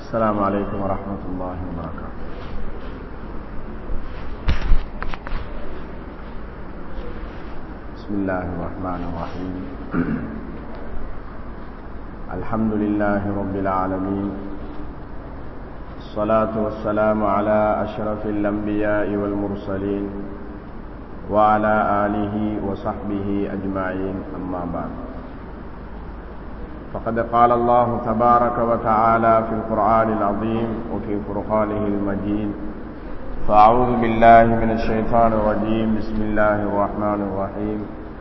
السلام عليكم ورحمة الله وبركاته بسم الله الرحمن الرحيم الحمد لله رب العالمين الصلاة والسلام على أشرف الأنبياء والمرسلين وعلى آله وصحبه أجمعين أما بعد فقد قال الله تبارك وتعالى في القرآن العظيم وفي فرقانه المجيد فأعوذ بالله من الشيطان الرجيم بسم الله الرحمن الرحيم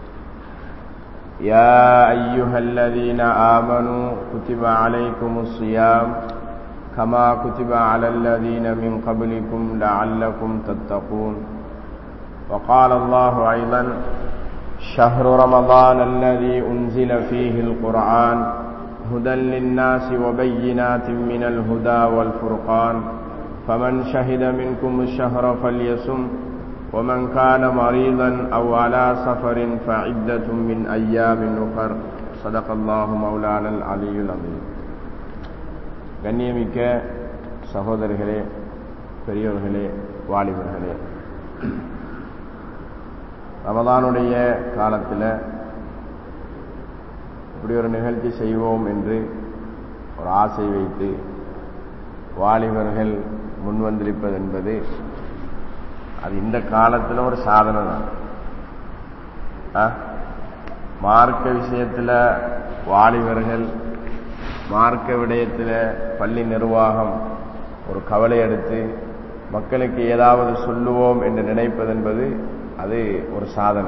يا أيها الذين آمنوا كتب عليكم الصيام كما كتب على الذين من قبلكم لعلكم تتقون وقال الله أيضا شهر رمضان الذي أنزل فيه القرآن هدى للناس وبينات من الهدى والفرقان فمن شهد منكم الشهر فليسم ومن كان مريضا أو على سفر فعدة من أيام أخر صدق الله مولانا العلي العظيم கண்ணியமிக்க சகோதரர்களே பெரியோர்களே வாலிபர்களே ரமதானுடைய காலத்தில் இப்படி ஒரு நிகழ்ச்சி செய்வோம் என்று ஒரு ஆசை வைத்து வாலிபர்கள் முன்வந்திருப்பது என்பது அது இந்த காலத்தில் ஒரு சாதனை தான் மார்க்க விஷயத்தில் வாலிபர்கள் மார்க்க விடயத்தில் பள்ளி நிர்வாகம் ஒரு கவலை எடுத்து மக்களுக்கு ஏதாவது சொல்லுவோம் என்று நினைப்பது என்பது அது ஒரு சாதனை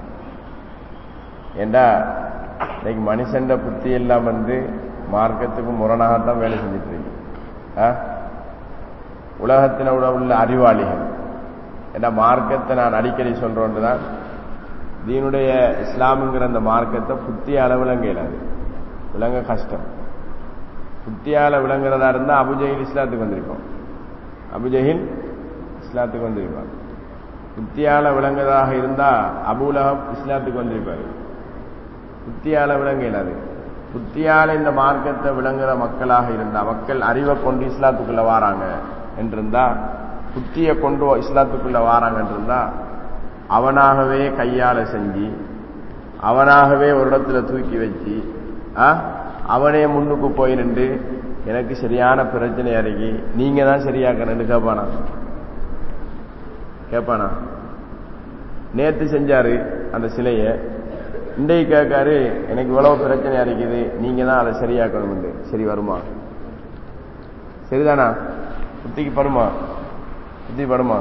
ஏண்டா இன்னைக்கு மனுஷண்ட புத்தி எல்லாம் வந்து மார்க்கத்துக்கு முரணாகத்தான் வேலை செஞ்சுட்டு இருக்கு உலகத்தில் உள்ள அறிவாளிகள் ஏன்னா மார்க்கத்தை நான் அடிக்கடி சொல்றோன்னு தான் தீனுடைய இஸ்லாமுங்கிற அந்த மார்க்கத்தை புத்தியால விளங்கையிலாது விளங்க கஷ்டம் புத்தியால விளங்குறதா இருந்தா அபுஜஹில் இஸ்லாத்துக்கு வந்திருப்போம் அபுஜஹில் இஸ்லாத்துக்கு வந்திருப்பான் புத்தியால விளங்குறதாக இருந்தா அபுலகம் இஸ்லாத்துக்கு வந்திருப்பாரு புத்தியால விளங்க இயலாது புத்தியால இந்த மார்க்கத்தை விளங்குற மக்களாக இருந்தா மக்கள் அறிவை கொண்டு இஸ்லாத்துக்குள்ள வாராங்க என்றிருந்தா புத்தியை கொண்டு இஸ்லாத்துக்குள்ள வாராங்க என்றிருந்தா அவனாகவே கையால செஞ்சு அவனாகவே ஒரு இடத்துல தூக்கி வச்சு அவனே முன்னுக்கு போய் நின்று எனக்கு சரியான பிரச்சனை இறங்கி நீங்க தான் சரியாக்கணும்னு கேட்பானா கேட்பானா நேத்து செஞ்சாரு அந்த சிலைய இன்றைக்கு கேட்காரு எனக்கு இவ்வளவு பிரச்சனையா இருக்குது நீங்க தான் அதை சரியாக்கணும் சரி வருமா சரிதானா புத்திக்கு படுமா புத்தி படுமா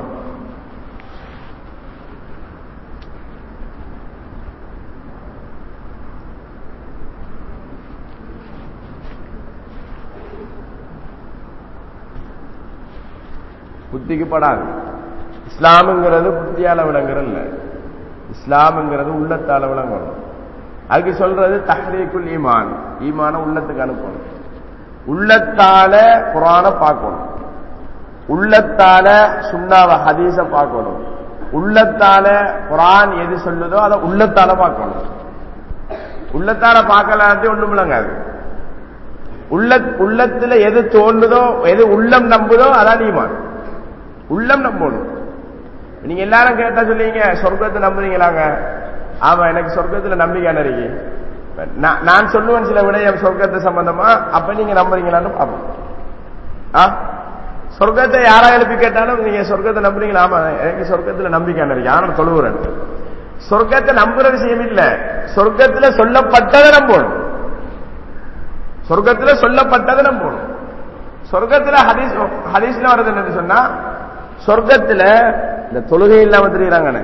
புத்திக்கு படாது இஸ்லாமுங்கிறது புத்தியால விளங்குறல்ல இஸ்லாமுங்கிறது உள்ளத்தால விளங்கணும் அதுக்கு சொல்றது தஹ்ரீக்குல் ஈமான் ஈமான உள்ளத்துக்கு அனுப்பணும் உள்ளத்தால குரான பார்க்கணும் உள்ளத்தால சுண்ணாவ ஹதீச பார்க்கணும் உள்ளத்தால குரான் எது சொல்லுதோ அதை உள்ளத்தால பார்க்கணும் உள்ளத்தால பார்க்கலாட்டி ஒண்ணும் விளங்காது உள்ள உள்ளத்துல எது தோன்றுதோ எது உள்ளம் நம்புதோ அதான் ஈமான் உள்ளம் நம்பணும் நீங்க எல்லாரும் கேட்டா சொல்லுவீங்க சொர்க்கத்தை நம்புறீங்களாங்க ஆமா எனக்கு சொர்க்கத்துல நம்பிக்கை இருக்கு நான் சொல்லுவேன் சில விடயம் சொர்க்கத்தை சம்பந்தமா அப்ப நீங்க நம்புறீங்களான்னு பாப்போம் சொர்க்கத்தை யாரா எழுப்பி கேட்டாலும் நீங்க சொர்க்கத்தை நம்புறீங்களா ஆமா எனக்கு சொர்க்கத்துல நம்பிக்கை இருக்கு ஆனா தொழுவுறேன் சொர்க்கத்தை நம்புற விஷயம் இல்ல சொர்க்கத்துல சொல்லப்பட்டதை நம்பணும் சொர்க்கத்துல சொல்லப்பட்டதை நம்பணும் சொர்க்கத்துல ஹதீஸ் ஹதீஸ்ல வருது என்னன்னு சொன்னா சொர்க்கத்துல இந்த தொழுகை இல்லாம தெரியுறாங்கண்ணே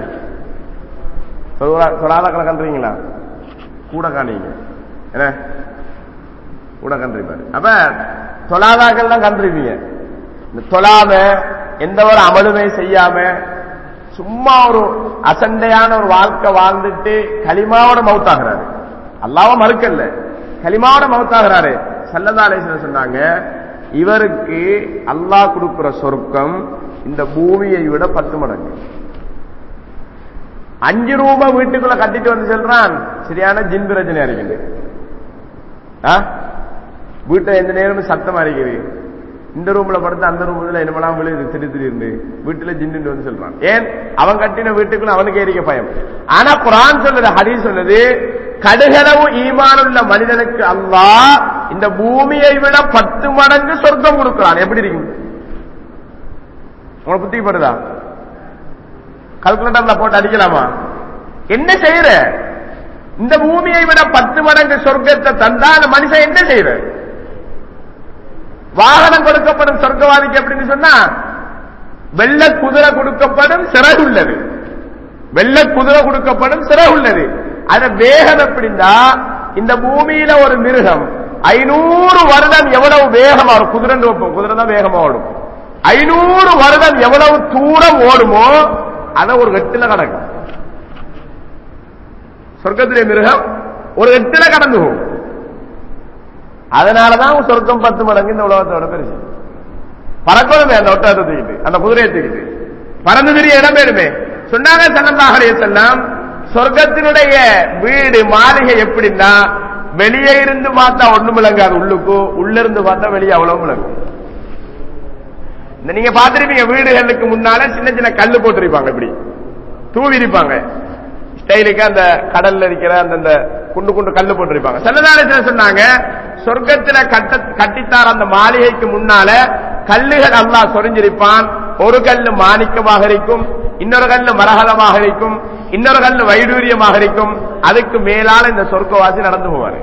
தொழாத கண்றீங்களா கூட காணீங்க என்ன கூட கண்டிருப்பாரு அப்ப தொழாதாக்கள் தான் கண்டிருப்பீங்க இந்த தொழாம எந்த ஒரு அமலுமே செய்யாம சும்மா ஒரு அசண்டையான ஒரு வாழ்க்கை வாழ்ந்துட்டு களிமாவோட மவுத்தாகிறாரு அல்லாவ மறுக்கல்ல களிமாவோட மவுத்தாகிறாரு சல்லதாலேசன் சொன்னாங்க இவருக்கு அல்லாஹ் கொடுக்கிற சொர்க்கம் இந்த பூமியை விட பத்து மடங்கு அஞ்சு ரூபாய் வீட்டுக்குள்ள கட்டிட்டு வந்து சொல்றான் சரியான ஜின் பிரச்சனை இருக்குது வீட்டை எந்த நேரமும் சத்தமா இருக்குது இந்த ரூம்ல படுத்து அந்த ரூம்ல என்னமெல்லாம் விழுது திடீர் திடீர்னு வீட்டுல ஜின்னு வந்து சொல்றான் ஏன் அவன் கட்டின வீட்டுக்குள்ள அவனுக்கு ஏறிக்க பயம் ஆனா குரான் சொல்லுது ஹதீஸ் சொல்லுது கடுகளவு ஈமானுள்ள மனிதனுக்கு அல்லாஹ் இந்த பூமியை விட பத்து மடங்கு சொர்க்கம் கொடுக்கிறான் எப்படி இருக்கும் உங்களை புத்தி படுதா கல்குலேட்டர்ல போட்டு அடிக்கலாமா என்ன செய்யற இந்த பூமியை விட பத்து மடங்கு சொர்க்கத்தை தந்தா அந்த மனுஷன் என்ன செய்யற வாகனம் கொடுக்கப்படும் சொர்க்கவாதிக்கு அப்படின்னு சொன்னா வெள்ள குதிரை கொடுக்கப்படும் சிறகு உள்ளது வெள்ள குதிரை கொடுக்கப்படும் சிறகு உள்ளது அத வேகம் எப்படின்னா இந்த பூமியில ஒரு மிருகம் ஐநூறு வருடம் எவ்வளவு வேகமா ஒரு குதிரை வைப்போம் குதிரை தான் வேகமா ஓடும் ஐநூறு வருடம் எவ்வளவு தூரம் ஓடுமோ அத ஒரு எட்டுல கடக்கும் சொர்க்கத்திலே மிருகம் ஒரு எட்டுல கடந்து போகும் அதனாலதான் சொர்க்கம் பத்து மடங்கு இந்த உலகத்தோட பெருசு பறக்கணுமே அந்த ஒட்டத்தை தூக்கிட்டு அந்த குதிரையை தூக்கிட்டு பறந்து திரிய இடம் வேணுமே சொன்னாங்க சல்லல்லாஹு செல்லாம் சொர்க்கத்தினுடைய வீடு மாளிகை எப்படின்னா வெளியே இருந்து பார்த்தா ஒண்ணும் விளங்காது உள்ளுக்கு உள்ள இருந்து பார்த்தா வெளியே அவ்வளவு விளங்கும் இந்த நீங்க பார்த்திருப்பீங்க வீடுகளுக்கு முன்னால சின்ன சின்ன கல்லு போட்டிருப்பாங்க இப்படி தூவி இருப்பாங்க ஸ்டைலுக்கு அந்த கடல்ல இருக்கிற அந்த குண்டு குண்டு கல்லு போட்டிருப்பாங்க செல்லதாரத்துல சொன்னாங்க சொர்க்கத்துல கட்ட கட்டித்தார் அந்த மாளிகைக்கு முன்னால கல்லுகள் அல்லா சொரிஞ்சிருப்பான் ஒரு கல்லு மாணிக்கமாக இருக்கும் இன்னொரு கல்லு மரகதமாக இருக்கும் இன்னொரு கல்லு வைடூரியமாக இருக்கும் அதுக்கு மேலால இந்த சொர்க்கவாசி நடந்து போவாரு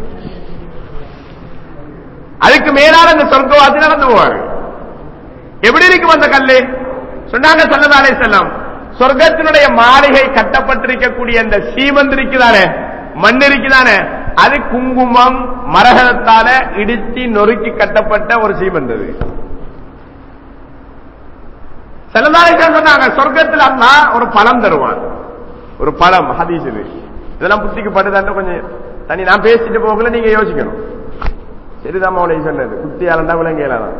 அதுக்கு மேலால இந்த சொர்க்கவாசி நடந்து போவாரு எப்படி இருக்கும் அந்த கல்லு சொன்னாங்க சல்லதாலே செல்லம் சொர்க்கத்தினுடைய மாளிகை கட்டப்பட்டிருக்கக்கூடிய அந்த சீமந்த் இருக்குதானே மண் இருக்குதானே அது குங்குமம் மரகதத்தால இடிச்சு நொறுக்கி கட்டப்பட்ட ஒரு சீமந்த் அது செல்லதாலேசன் சொன்னாங்க சொர்க்கத்தில் அண்ணா ஒரு பழம் தருவான் ஒரு பழம் ஹதீஸ் இது இதெல்லாம் புத்திக்கு படுதான்னு கொஞ்சம் தனி நான் பேசிட்டு போகல நீங்க யோசிக்கணும் சரிதான் மௌலை சொன்னது குத்தியாலண்டா விலங்கியலாம்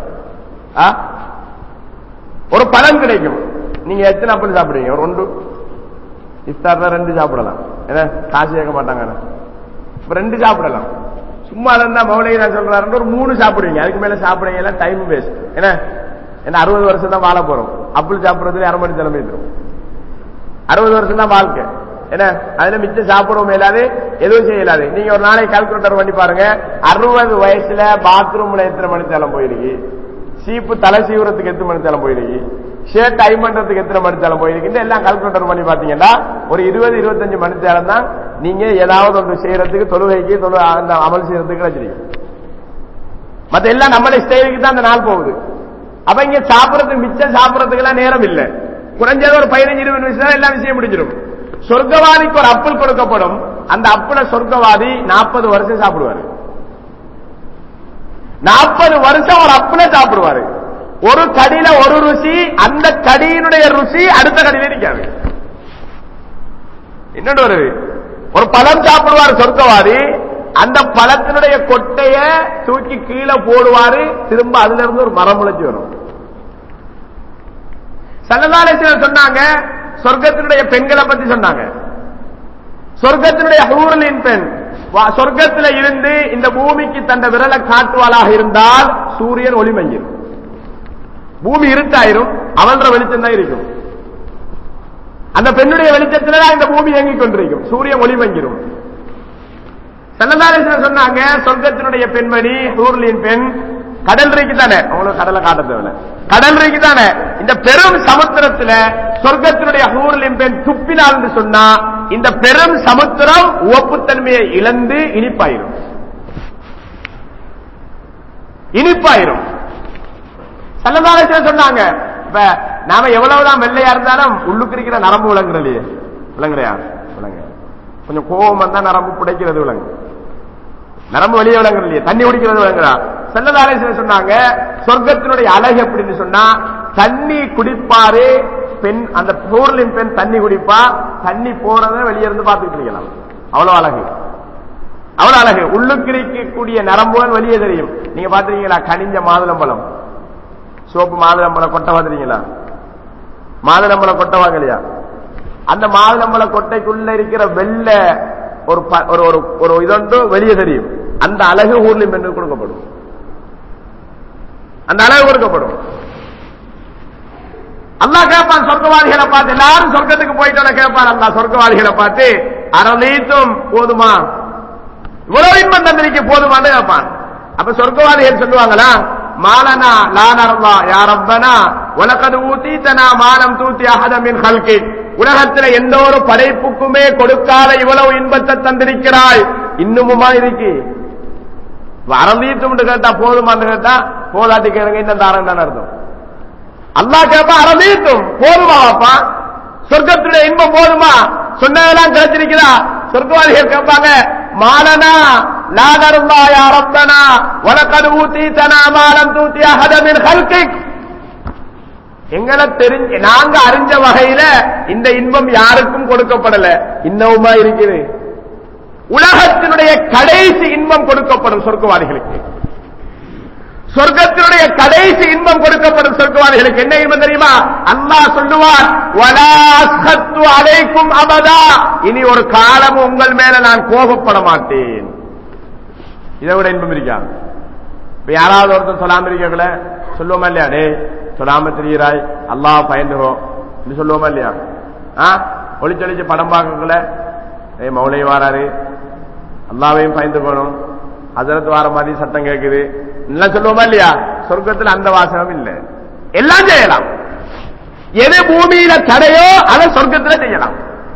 ஒரு பழம் கிடைக்கும் நீங்க எத்தனை அப்படி சாப்பிடுவீங்க ஒரு ஒன்று இஃப்தார் ரெண்டு சாப்பிடலாம் ஏன்னா காசு கேட்க மாட்டாங்க ரெண்டு சாப்பிடலாம் சும்மா இருந்தா மௌலை நான் சொல்றாரு ஒரு மூணு சாப்பிடுவீங்க அதுக்கு மேல சாப்பிடுறீங்க டைம் வேஸ்ட் என்ன ஏன்னா அறுபது வருஷம் தான் வாழ போறோம் அப்புள் சாப்பிடுறதுல அரை மணி தலைமை தரும் அறுபது வருஷம் தான் வாழ்க்கை என்ன அதுல மிச்சம் சாப்பிடவும் இயலாது எதுவும் செய்யலாது நீங்க ஒரு நாளைக்கு கால்குலேட்டர் பண்ணி பாருங்க அறுபது வயசுல பாத்ரூம்ல எத்தனை மணி தேலம் போயிருக்கு சீப்பு தலை சீவுறதுக்கு எத்தனை மணி தேலம் போயிருக்கு ஷர்ட் ஐ பண்றதுக்கு எத்தனை மணி தேலம் போயிருக்கு எல்லாம் கால்குலேட்டர் பண்ணி பாத்தீங்கன்னா ஒரு இருபது இருபத்தஞ்சு மணி தேலம் தான் நீங்க ஏதாவது ஒன்று செய்யறதுக்கு தொழுகைக்கு தொழு அந்த அமல் செய்யறதுக்கு கிடைச்சிருக்கு மத்த எல்லாம் நம்மளே ஸ்டைலுக்கு தான் அந்த நாள் போகுது அப்ப இங்க சாப்பிடறதுக்கு மிச்சம் சாப்பிடறதுக்கு எல்லாம் நேரம் இல்ல குறைஞ்சது ஒரு பதினஞ்சு இருபது நிமிஷம் எல்லாம் விஷயம் முடிஞ்சிடும் சொர்க்கவாதிக்கு ஒரு அப்புள் கொடுக்கப்படும் அந்த அப்புள சொர்க்கவாதி நாற்பது வருஷம் சாப்பிடுவாரு நாற்பது வருஷம் ஒரு அப்புல சாப்பிடுவாரு ஒரு கடியில ஒரு ருசி அந்த கடியினுடைய ருசி அடுத்த கடியில இருக்காது இன்னொன்று வருது ஒரு பழம் சாப்பிடுவார் சொர்க்கவாதி அந்த பழத்தினுடைய கொட்டைய தூக்கி கீழே போடுவாரு திரும்ப அதுல இருந்து ஒரு மரம் முளைச்சு வரும் சல்லதாலேஸ்வரர் சொன்னாங்க சொர்க்கத்தினுடைய பெண்களை பத்தி சொன்னாங்க சொர்க்கத்தினுடைய ஹூரலின் பெண் சொர்க்கத்தில் இருந்து இந்த பூமிக்கு தந்த விரலை காட்டுவாளாக இருந்தால் சூரியன் ஒளிமங்கிரும் பூமி இருட்டாயிரும் அவன்ற வெளிச்சம் தான் இருக்கும் அந்த பெண்ணுடைய வெளிச்சத்துல இந்த பூமி இயங்கிக் கொண்டிருக்கும் சூரியன் ஒளிமங்கிரும் சன்னதாரேஸ்வரர் சொன்னாங்க சொர்க்கத்தினுடைய பெண்மணி ஹூர்லின் பெண் கடல் ரீக்கு தானே அவங்களுக்கு கடலை காட்ட தேவை கடல் ரீக்கு தானே இந்த பெரும் சமுத்திரத்துல சொர்க்கத்தினுடைய ஹூர்லின் பெண் துப்பினாள் என்று சொன்னா இந்த பெரும் சமுத்திரம் உவப்புத்தன்மையை இழந்து இனிப்பாயிரும் இனிப்பாயிரும் சல்லதாரேஸ்வரர் சொன்னாங்க இப்ப நாம எவ்வளவுதான் வெள்ளையா இருந்தாலும் உள்ளுக்கு இருக்கிற நரம்பு விளங்குறலையே விளங்குறையா விளங்க கொஞ்சம் கோபம் வந்தா நரம்பு புடைக்கிறது விளங்கு நரம்பு வெளியே விளங்குறது இல்லையே தண்ணி குடிக்கிறது விளங்குறா செல்லதாரேஸ்வரர் சொன்னாங்க சொர்க்கத்தினுடைய அழகு எப்படின்னு சொன்னா தண்ணி குடிப்பாரு பெண் அந்த பொருளின் பெண் தண்ணி குடிப்பா தண்ணி போறத வெளியே இருந்து பார்த்துக்கிட்டு இருக்கலாம் அவ்வளவு அழகு அவ்வளவு அழகு உள்ளுக்கு இருக்கக்கூடிய நரம்புகள் வெளியே தெரியும் நீங்க பாத்துருக்கீங்களா கனிஞ்ச மாதுளம்பழம் சோப்பு மாதுளம்பழம் கொட்டை பாத்துறீங்களா மாதுளம்பழம் கொட்டை வாங்கலையா அந்த மாதுளம்பழ கொட்டைக்குள்ள இருக்கிற வெள்ள ஒரு ஒரு ஒரு இதொன்று வெளியே தெரியும் அந்த அழகு ஊர்லிம் என்று கொடுக்கப்படும் அந்த அளவு கொடுக்கப்படும் அல்லாஹ் கேட்பான் சொர்க்கவாதிகளை பார்த்து எல்லாரும் சொர்க்கத்துக்கு போயிட்டு கேட்பான் அல்லாஹ் சொர்க்கவாதிகளை பார்த்து அரளீத்தும் போதுமா இவ்வளவு இன்பம் தந்திரிக்க போதுமான்னு கேட்பான் அப்ப சொர்க்கவாதிகள் சொல்லுவாங்களா மாலனா லானர்லா யாரப்பனா உலகது ஊத்தீத்தனா மானம் தூத்தி அகதமின் ஹல்கி உலகத்துல எந்த ஒரு படைப்புக்குமே கொடுக்காத இவ்வளவு இன்பத்தை தந்திருக்கிறாய் இன்னுமுமா இருக்கு அரளீத்தும் கேட்டா போதுமான்னு கேட்டா போதாட்டி கேளுங்க இன்னும் தாரம் தானே அர்த்தம் அல்லாஹ் கேட்பா அரளீத்தும் போதுமா வாப்பா சொர்க்கத்துடைய இன்பம் போதுமா சொன்னதெல்லாம் கிடைச்சிருக்கிறா சொர்க்கவாதிகள் கேட்பாங்க மாலனா லாதருல்லா யா ரப்பனா வலக்கது ஊத்தீத்தனா மாலம் தூத்தி அஹதமின் ஹல்கிக் எங்களை தெரிஞ்ச நாங்க அறிஞ்ச வகையில இந்த இன்பம் யாருக்கும் கொடுக்கப்படல இன்னவுமா இருக்குது உலகத்தினுடைய கடைசி இன்பம் கொடுக்கப்படும் சொர்க்கவாதிகளுக்கு சொர்க்கத்தினுடைய கடைசி இன்பம் கொடுக்கப்படும் சொர்க்கவாதிகளுக்கு என்ன இன்பம் தெரியுமா அல்லாஹ் சொல்லுவார் "வலாஸ்ஹத்து அலைக்கும் அபதா இனி ஒரு காலம் உங்கள் மேல நான் கோபப்பட மாட்டேன் இதை விட இன்பம் இருக்கா இப்ப யாராவது ஒருத்தர் சொல்லாம இருக்கல சொல்லுவோமா இல்லையா டே சொல்லாம தெரிகிறாய் அல்லாஹ் பயந்துகோ இது சொல்லுவோமா இல்லையா ஆ ஒளிச்சொலிச்சு படம் பார்க்கல ஏய் மௌலை வாராரு அல்லாவையும் பயந்துக்கணும் ஹசரத் வார மாதிரி சத்தம் கேட்குது எல்லாம் சொல்லுவோமா இல்லையா சொர்க்கத்தில் அந்த வாசகம் இல்லை எல்லாம் செய்யலாம் எது பூமியில தடையோ அதை சொர்க்கத்துல செய்யலாம்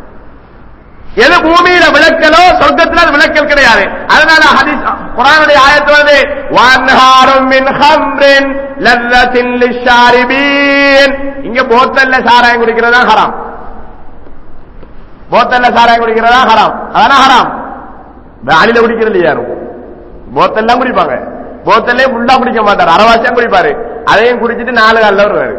எது பூமியில விளக்கலோ சொர்க்கத்தில் அது விளக்கல் கிடையாது அதனால ஹதீஸ் குரானுடைய ஆயத்து வருது வன்ஹாரும் மின் ஹம்ரின் லல்லத்தின் லிஷாரிபீன் இங்க போத்தல்ல சாராயம் குடிக்கிறதா ஹராம் போத்தல்ல சாராயம் குடிக்கிறதா ஹராம் அதான ஹராம் வாலில குடிக்கிறது யாரும் போத்தெல்லாம் குடிப்பாங்க போத்தல்லே ஃபுல்லா குடிக்க மாட்டார் அரவாசியம் குடிப்பாரு அதையும் குடிச்சிட்டு நாலு காலில் வருவாரு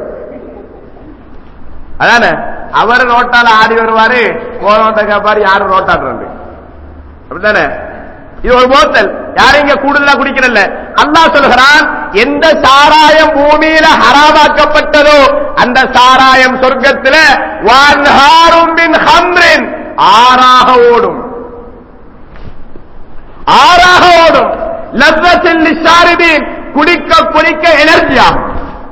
அதானே அவர் ரோட்டால ஆடி வருவாரு போனோட்ட கேட்பாரு யாரும் ரோட்டாடுறாங்க அப்படித்தானே இது ஒரு போத்தல் யாரும் இங்க கூடுதலா குடிக்கிறல்ல அல்லாஹ் சொல்கிறான் எந்த சாராயம் பூமியில ஹராமாக்கப்பட்டதோ அந்த சாராயம் சொர்க்கத்துல வான்ஹாரும் பின் ஹம்ரின் ஆறாக ஓடும் ஆறாக ஓடும் லவ்வத்தில் ஷாரிதீன் குடிக்க குடிக்க எனர்ஜியாகும்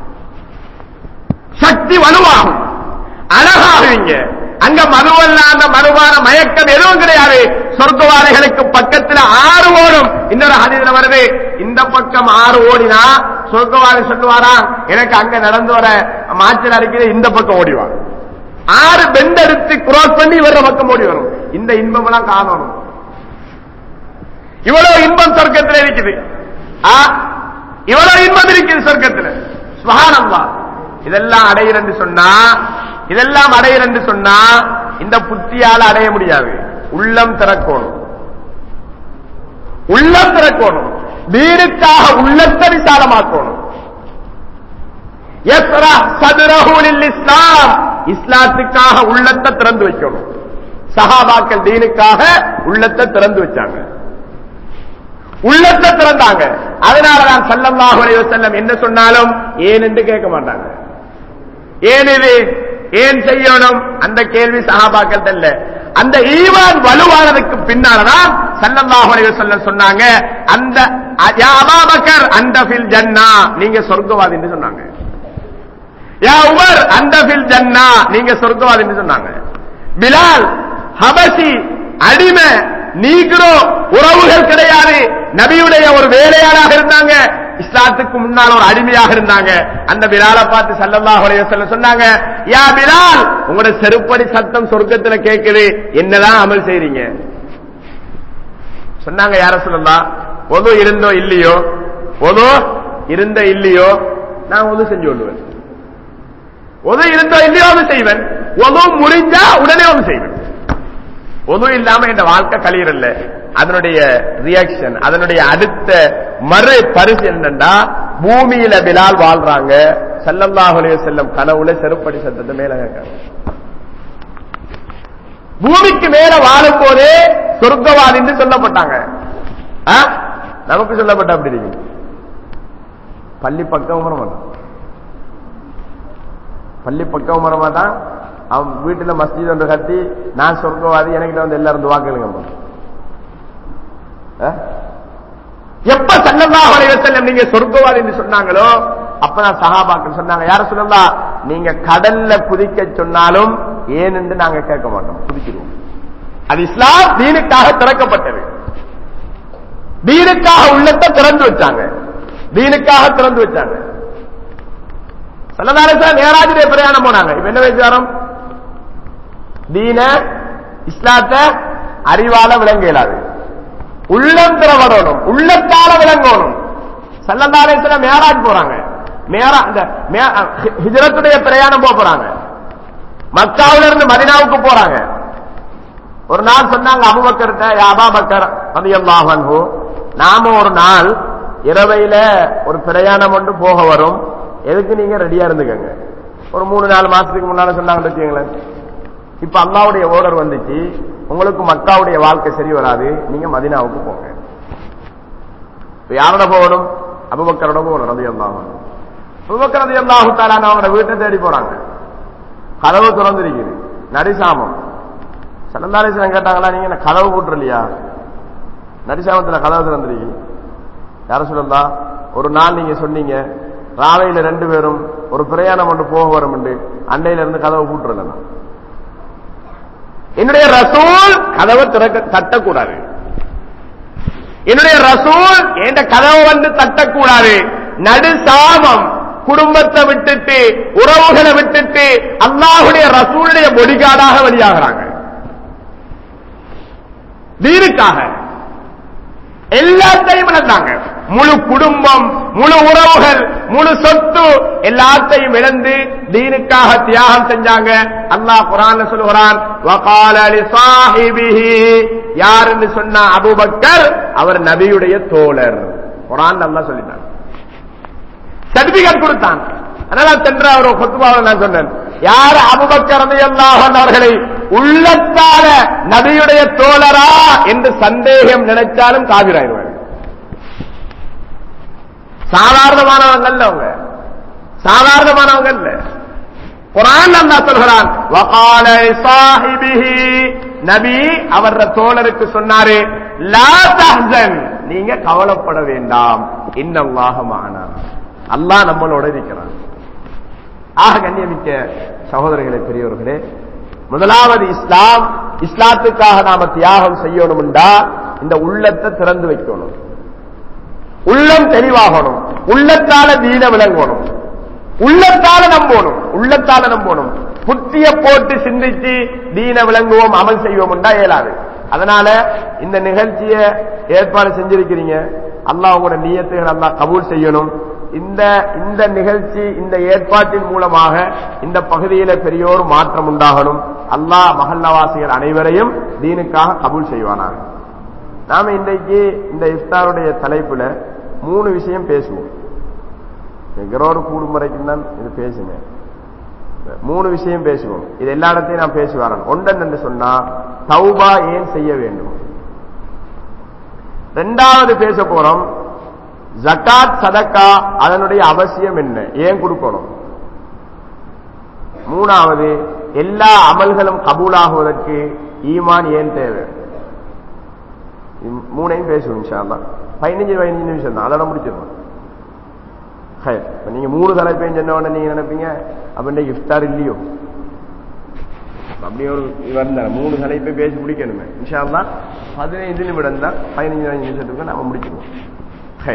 சக்தி வலுவாகும் அழகாகுவீங்க அங்க மதுவல்ல அந்த மதுவான மயக்கம் எதுவும் கிடையாது சொர்க்கவாதிகளுக்கு பக்கத்துல ஆறு ஓடும் இன்னொரு ஹதீஸ்ல வருது இந்த பக்கம் ஆறு ஓடினா சொர்க்கவாதி சொல்லுவாரா எனக்கு அங்க நடந்து வர மாச்சல் அடிக்கிற இந்த பக்கம் ஓடிவான் ஆறு பெண்ட் எடுத்து கிராஸ் பண்ணி வர்ற பக்கம் ஓடி வரும் இந்த இன்பம் எல்லாம் காணணும் இவ்வளவு இன்பம் சொர்க்கத்தில் இருக்குது ஆ, இவ்வளவு இன்பம் இருக்குது சொர்க்கத்தில் சுகானம்மா இதெல்லாம் அடையிறன்னு சொன்னா இதெல்லாம் அடையிறன்னு சொன்னா இந்த புத்தியால அடைய முடியாது உள்ளம் திறக்கணும் உள்ளம் திறக்கணும் வீருக்காக உள்ளத்தை விசாலமாக்கணும் யஸ்ரா சதுரஹு லில் இஸ்லாம் இஸ்லாத்துக்காக உள்ளத்தை திறந்து வைக்கணும் சஹாபாக்கள் தீனுக்காக உள்ளத்தை திறந்து வச்சாங்க உள்ளத்தை திறந்தாங்க அதனாலதான் சல்லல்லாஹு அலைஹி வஸல்லம் என்ன சொன்னாலும் ஏன் என்று கேட்க மாட்டாங்க ஏன் இது ஏன் செய்யணும் அந்த கேள்வி சஹாபாக்கள் இல்ல அந்த ஈவான் வலுவானதுக்கு பின்னாலதான் சல்லல்லாஹு அலைஹி வஸல்லம் சொன்னாங்க அந்த யா அபாபக்கர் அந்த ஃபில் ஜன்னா நீங்க சொர்க்கவாதி என்று சொன்னாங்க யா உமர் அந்த ஃபில் ஜன்னா நீங்க சொர்க்கவாதி என்று சொன்னாங்க பிலால் ஹபசி அடிமை நீக்ரோ உறவுகள் கிடையாது நபியுடைய ஒரு வேலையாளாக இருந்தாங்க இஸ்லாத்துக்கு முன்னால் ஒரு அடிமையாக இருந்தாங்க அந்த பிலாலை பார்த்து சல்லல்லாஹு அலைஹி வஸல்லம் சொன்னாங்க யா பிலால் உங்களோட செருப்படி சத்தம் சொர்க்கத்துல கேக்குது என்னதான் அமல் செய்றீங்க சொன்னாங்க யார சொல்லலாம் ஒது இருந்தோ இல்லையோ ஒது இருந்த இல்லையோ நான் ஒது செஞ்சு கொள்வேன் ஒது இருந்தோ இல்லையோ அது செய்வேன் ஒது முறிஞ்சா உடனே ஒன்று செய்வேன் ஒது இல்லாம இந்த வாழ்க்கை கழியறல்ல அதனுடைய ரியாக்ஷன் அதனுடைய அடுத்த மறு பரிசு என்னன்னா பூமியில பிலால் வாழ்றாங்க சல்லல்லாஹு அலைஹி வஸல்லம் கனவுல செருப்படி சத்தத்தை மேல கேட்கறாங்க பூமிக்கு மேல வாழும் போதே சொர்க்கவாதி என்று சொல்லப்பட்டாங்க ஆ? நமக்கு சொல்லப்பட்ட அப்படி இருக்கு பள்ளி பக்கம் வர மாட்டான் பள்ளி பக்கம் வர மாட்டான் அவன் வீட்டுல மஸ்ஜித் ஒன்று கட்டி நான் சொர்க்கவாதி எனக்கு வந்து எல்லாரும் துவா கேளுங்க எப்ப சல்லல்லாஹு அலைஹி வஸல்லம் நீங்க சொர்க்கவாதி என்று சொன்னாங்களோ அப்ப நான் சஹாபாக்கள் சொன்னாங்க யார சொல்லலாம் நீங்க கடல்ல குதிக்க சொன்னாலும் ஏன்னு நாங்க கேட்க மாட்டோம் குதிச்சிருவோம் அது இஸ்லாம் தீனுக்காக திறக்கப்பட்டது தீனுக்காக உள்ளத்தை திறந்து வச்சாங்க தீனுக்காக திறந்து வச்சாங்க சல்லதாரசா நேராஜிலே பிரயாணம் போனாங்க இப்ப என்ன விசாரம் தீன இஸ்லாத்தை அறிவால விளங்க இயலாது உள்ளம் திறவடணும் உள்ளத்தால விளங்கணும் சல்லதாரேஸ்வர மேராஜ் போறாங்க மேரா இந்த மே- ஹி- ஹிஜ்ரத்துடைய பிரயாணம் போக போறாங்க மக்காவில இருந்து மதினாவுக்கு போறாங்க ஒரு நாள் சொன்னாங்க அபுபக்கர்ட்ட "யா அபா பக்கர் ரலியல்லாஹு அன்ஹு நாம ஒரு நாள் இரவையில ஒரு பிரயாணம் ஒன்று போக வரும் எதுக்கு நீங்க ரெடியா இருந்துக்கங்க ஒரு மூணு நாலு மாசத்துக்கு முன்னால சொன்னாங்கன்னு வச்சுங்களேன் இப்ப அல்லாவுடைய ஓர்டர் வந்துச்சு உங்களுக்கு மக்காவுடைய வாழ்க்கை சரி வராது நீங்க மதினாவுக்கு போங்க இப்ப யாரோட போகணும் அபுபக்கரோட போகணும் ரதி அல்லாஹ் அபுபக்கர் ரதி அல்லாஹு தாலான அவங்களோட வீட்டை தேடி போறாங்க கதவு திறந்திருக்குது நரிசாமம் சனந்தாலேசன் கேட்டாங்களா நீங்க என்ன கதவு போட்டுறலையா நரிசாமத்துல கதவு திறந்திருக்கு யார சொல்லலாம் ஒரு நாள் நீங்க சொன்னீங்க ராவையில ரெண்டு பேரும் ஒரு பிரயாணம் ஒன்று போக வரும் அண்டையில இருந்து கதவை பூட்டுறல நான் என்னுடைய ரசூல் கதவை திறக்க தட்டக்கூடாது என்னுடைய ரசூல் என்ற கதவை வந்து தட்டக்கூடாது நடுசாமம் குடும்பத்தை விட்டுட்டு உறவுகளை விட்டுட்டு அல்லாஹுடைய ரசூலுடைய பொடிகாடாக வெளியாகிறாங்க தீனுக்காக எல்லாத்தையும் இழந்தாங்க முழு குடும்பம் முழு உறவுகள் முழு சொத்து எல்லாத்தையும் இழந்து தீனுக்காக தியாகம் செஞ்சாங்க அல்லாஹ் குரான் சொல்லுகிறான் வகால லிசாஹிபிஹி யார் என்று சொன்ன அபூபக்கர் அவர் நபியுடைய தோழர் குரான் அல்லாஹ் சொல்லிட்டாங்க சர்டிபிகேட் கொடுத்தான் அதனால சென்ற ஒரு கொத்துபாவில் நான் சொன்னேன் யார் அபுபக்கர் ரலியல்லாஹு அவர்களை உள்ளத்தால நபியுடைய தோழரா என்று சந்தேகம் நினைச்சாலும் காவிராயிருவாங்க சாதாரணமானவங்க அல்ல அவங்க சாதாரணமானவங்க இல்ல குரான் அல்லா சொல்கிறான் வகால சாஹிபிஹி நபி அவர தோழருக்கு சொன்னாரு லா தஹ்சன் நீங்க கவலைப்பட வேண்டாம் இன்னல்லாஹ மானா அல்லாஹ் நம்மளோட இருக்கிறான் ஆக கண்ணியமிக்க சகோதரர்களே பெரியவர்களே முதலாவது இஸ்லாம் இஸ்லாத்துக்காக நாம தியாகம் செய்யணும்டா இந்த உள்ளத்தை திறந்து வைக்கணும் உள்ளம் தெளிவாகணும் உள்ளத்தால தீன விளங்கணும் உள்ளத்தால நம்பணும் உள்ளத்தால நம்பணும் புத்திய போட்டு சிந்திச்சு தீன விளங்குவோம் அமல் செய்வோம்டா இயலாது அதனால இந்த நிகழ்ச்சியை ஏற்பாடு செஞ்சிருக்கிறீங்க அல்லாஹ் உங்களோட நியத்துகள் அல்லாஹ் கபூல் செய்யணும் இந்த இந்த நிகழ்ச்சி இந்த ஏற்பாட்டின் மூலமாக இந்த பகுதியில பெரியோர் மாற்றம் உண்டாகணும் அல்லாஹ் மஹல்லவாசிகள் அனைவரையும் தீனுக்காக கபூல் செய்வானாக நாம இன்றைக்கு இந்த இஃப்தாருடைய தலைப்புல மூணு விஷயம் பேசுவோம் எங்கரோடு கூடும் வரைக்கும் தான் இது பேசுங்க மூணு விஷயம் பேசுவோம் இது எல்லா இடத்தையும் நான் பேசி வரேன் ஒன்றன் என்று சொன்னா தௌபா ஏன் செய்ய வேண்டும் ரெண்டாவது பேச போறோம் ஜகாத் சதக்கா அதனுடைய அவசியம் என்ன ஏன் கொடுக்கணும் மூணாவது எல்லா அமல்களும் கபூலாகுவதற்கு ஈமான் ஏன் தேவை இது மூணையும் பேசுவோம் இன்ஷா அல்லாஹ் பதினஞ்சு பதினஞ்சு நிமிஷம் தான் அதோட முடிச்சிடணும் ஹே, இப்ப நீங்க மூணு தலைப்பையும் சொன்ன உடனே நீங்க நினைப்பீங்க அப்ப இன்னைக்கு இஃப்தார் இல்லையோ அப்படி ஒரு வரல மூணு தலைப்பை பேசி முடிக்கணுமே இன்ஷா அல்லாஹ் பதினைந்து நிமிடம் தான் பதினஞ்சு பதினஞ்சு நிமிஷத்துக்கு நாம முடிச்சிருவோம் ஹே.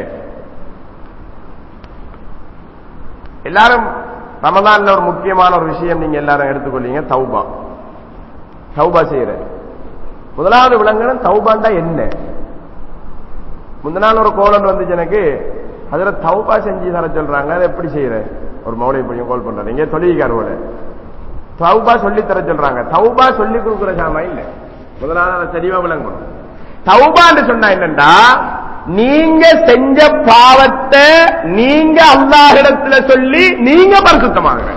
எல்லாரும் ரமதான்ல ஒரு முக்கியமான ஒரு விஷயம் நீங்க எல்லாரும் எடுத்துக்கொள்ளீங்க தௌபா தௌபா செய்யற முதலாவது விளங்கணும் தௌபாண்டா என்ன முந்த நாள் ஒரு கோலன் வந்துச்சு எனக்கு அதுல தௌபா செஞ்சு தர சொல்றாங்க அதை எப்படி செய்யற ஒரு மௌலை பையன் கால் பண்றாரு இங்கே தொழில்கார் போல தௌபா சொல்லி தர சொல்றாங்க தௌபா சொல்லி கொடுக்குற சாமா இல்ல முதலாவது அதை தெளிவா விளங்கணும் தௌபான்னு சொன்னா என்னண்டா நீங்க செஞ்ச பாவத்தை நீங்க அல்லாஹிடத்துல சொல்லி நீங்க பரிசுத்தமாகுற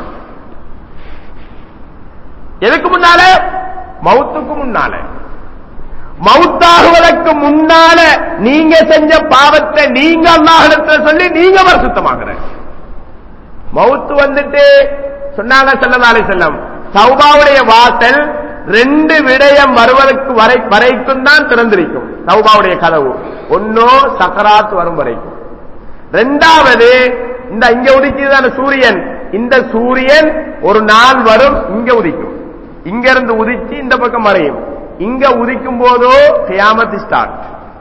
எதுக்கு முன்னால மௌத்துக்கு முன்னால மௌத்தாகுவதற்கு முன்னால நீங்க செஞ்ச பாவத்தை நீங்க அல்லாஹிடத்துல சொல்லி நீங்க பரிசுத்தமாகுற மௌத்து வந்துட்டு சொன்னாங்க செல்லதாலே செல்லம் சௌபாவுடைய வாசல் ரெண்டு விடயம் வருவதற்கு வரை வரைக்கும் தான் திறந்திருக்கும் சௌபாவுடைய கதவு ஒன்னோ சக்கராத் வரும் வரைக்கும் ரெண்டாவது இந்த இந்த இங்க உதிக்குதான சூரியன் இந்த சூரியன் ஒரு நாள் வரும் இங்க உதிக்கும் இங்க இருந்து உதிச்சு இந்த பக்கம் மறையும் இங்க உதிக்கும் போதோ கியாமத் ஸ்டார்ட்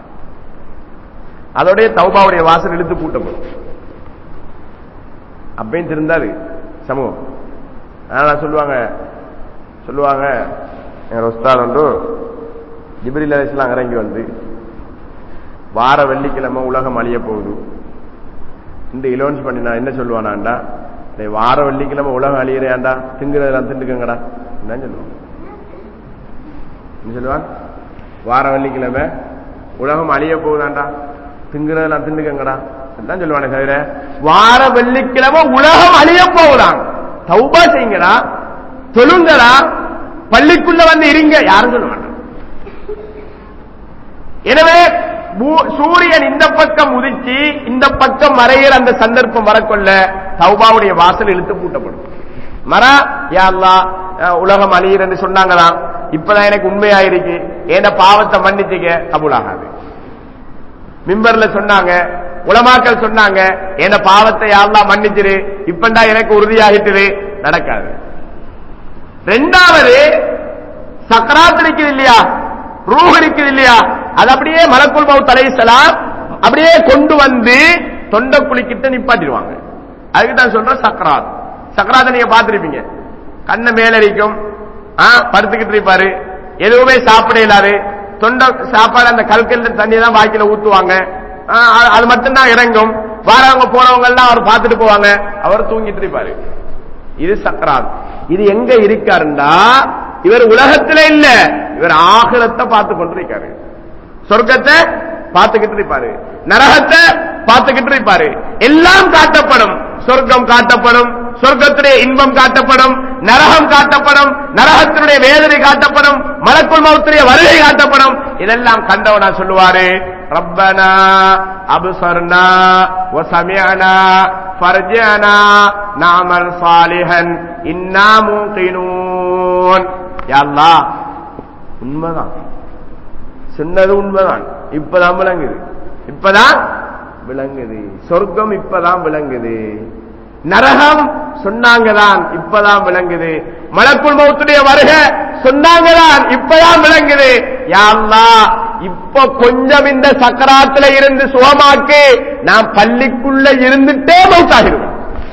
அதோடைய தௌபாவுடைய வாசல் இழுத்து கூட்டப்படும் அப்பயும் திருந்தாது சமூகம் அதனால சொல்லுவாங்க சொல்லுவாங்க எங்க உஸ்தாத் உண்டு ஜிப்ரில் அலிஸ்லாம் இறங்கி வந்து வார வெள்ளிக்கிழமை உலகம் அழிய போகுது இந்த இலோன்ஸ் பண்ணி நான் என்ன சொல்லுவானாண்டா டேய், வார வெள்ளிக்கிழமை உலகம் அழியிறேன்டா திங்குறதெல்லாம் திண்டுக்கங்கடா என்ன சொல்லுவான் என்ன சொல்லுவான் வார வெள்ளிக்கிழமை உலகம் அழிய போகுதாண்டா திங்குறதெல்லாம் திண்டுக்கங்கடா தான் சொல்லுவானே தவிர வார வெள்ளிக்கிழமை உலகம் அழிய போகுதான் தௌபா செய்யுங்கடா தொழுங்கடா பள்ளிக்குள்ள வந்து இருங்க யாரும் சொல்ல மாட்டாங்க எனவே பூ- சூரியன் இந்த பக்கம் உதிச்சு இந்த பக்கம் மறையிற அந்த சந்தர்ப்பம் வரக்கொள்ள தௌபாவுடைய வாசல் இழுத்து பூட்டப்படும் மர யா அல்லாஹ், அஹ், உலகம் அழியிறன்னு சொன்னாங்களாம் இப்பதான் எனக்கு உண்மையாயிருக்கு ஏன பாவத்தை மன்னிச்சுக்க கபூலாகாது மிம்பர்ல சொன்னாங்க உலமாக்கள் சொன்னாங்க என்ன பாவத்தை யாரெல்லாம் மன்னிச்சிரு இப்பண்டா எனக்கு உறுதியாகிட்டு நடக்காது ரெண்டாவது சக்கராத் இருக்குது இல்லையா ரூஹ் இருக்குது இல்லையா அது அப்படியே மலக்குள் மவுத் அலைஹிஸ்ஸலாம் அப்படியே கொண்டு வந்து தொண்டை குளிக்கிட்ட நிப்பாட்டிடுவாங்க அதுக்கு தான் சொல்றேன் சக்கராத் சக்கராத்தை நீங்க பார்த்திருப்பீங்க கண்ணை மேலரிக்கும் ஆ, படுத்துக்கிட்டு இருப்பாரு எதுவுமே சாப்பிட இயலாது தொண்டை சாப்பாடு அந்த கல்கல் தண்ணி தான் வாய்க்கில ஊத்துவாங்க ஆ, அது- அது மட்டும்தான் இறங்கும் வாரவங்க போறவங்க எல்லாம் அவர் பார்த்துட்டு போவாங்க அவர் தூங்கிட்டு இருப்பாரு இது சக்கராத் இது எங்க இருக்காருண்டா இவர் உலகத்துல இல்ல இவர் ஆகிரத்தை பார்த்து கொண்டிருக்காரு சொர்க்கத்தை பார்த்துக்கிட்டு இருப்பாரு நரகத்தை பார்த்துக்கிட்டு இருப்பாரு எல்லாம் காட்டப்படும் சொர்க்கம் காட்டப்படும் சொர்க்கத்துடைய இன்பம் காட்டப்படும் நரகம் காட்டப்படும் நரகத்தினுடைய வேதனை காட்டப்படும் மலக்குள் மௌத்துடைய வருகை காட்டப்படும் இதெல்லாம் கண்டவனா சொல்லுவாரு ரப்பனா அபுசர்னா வசமியனா ஃபர்ஜனா நாமல் சாலிஹன் இன்னா மூகினூன் யா அல்லாஹ் உண்மைதான் சொன்னது உண்மைதான் இப்பதான் விளங்குது இப்பதான் விளங்குது சொர்க்கம் இப்பதான் விளங்குது நரகம் சொன்னாங்கதான் இப்பதான் விளங்குது மலக்குள் மௌத்துடைய வருக சொன்னாங்கதான் இப்பதான் விளங்குது யா அல்லாஹ் இப்ப கொஞ்சம் இந்த சக்கராத்துல இருந்து சுகமாக்கு நான் பள்ளிக்குள்ள இருந்துட்டே மௌத்தாகிடுவேன்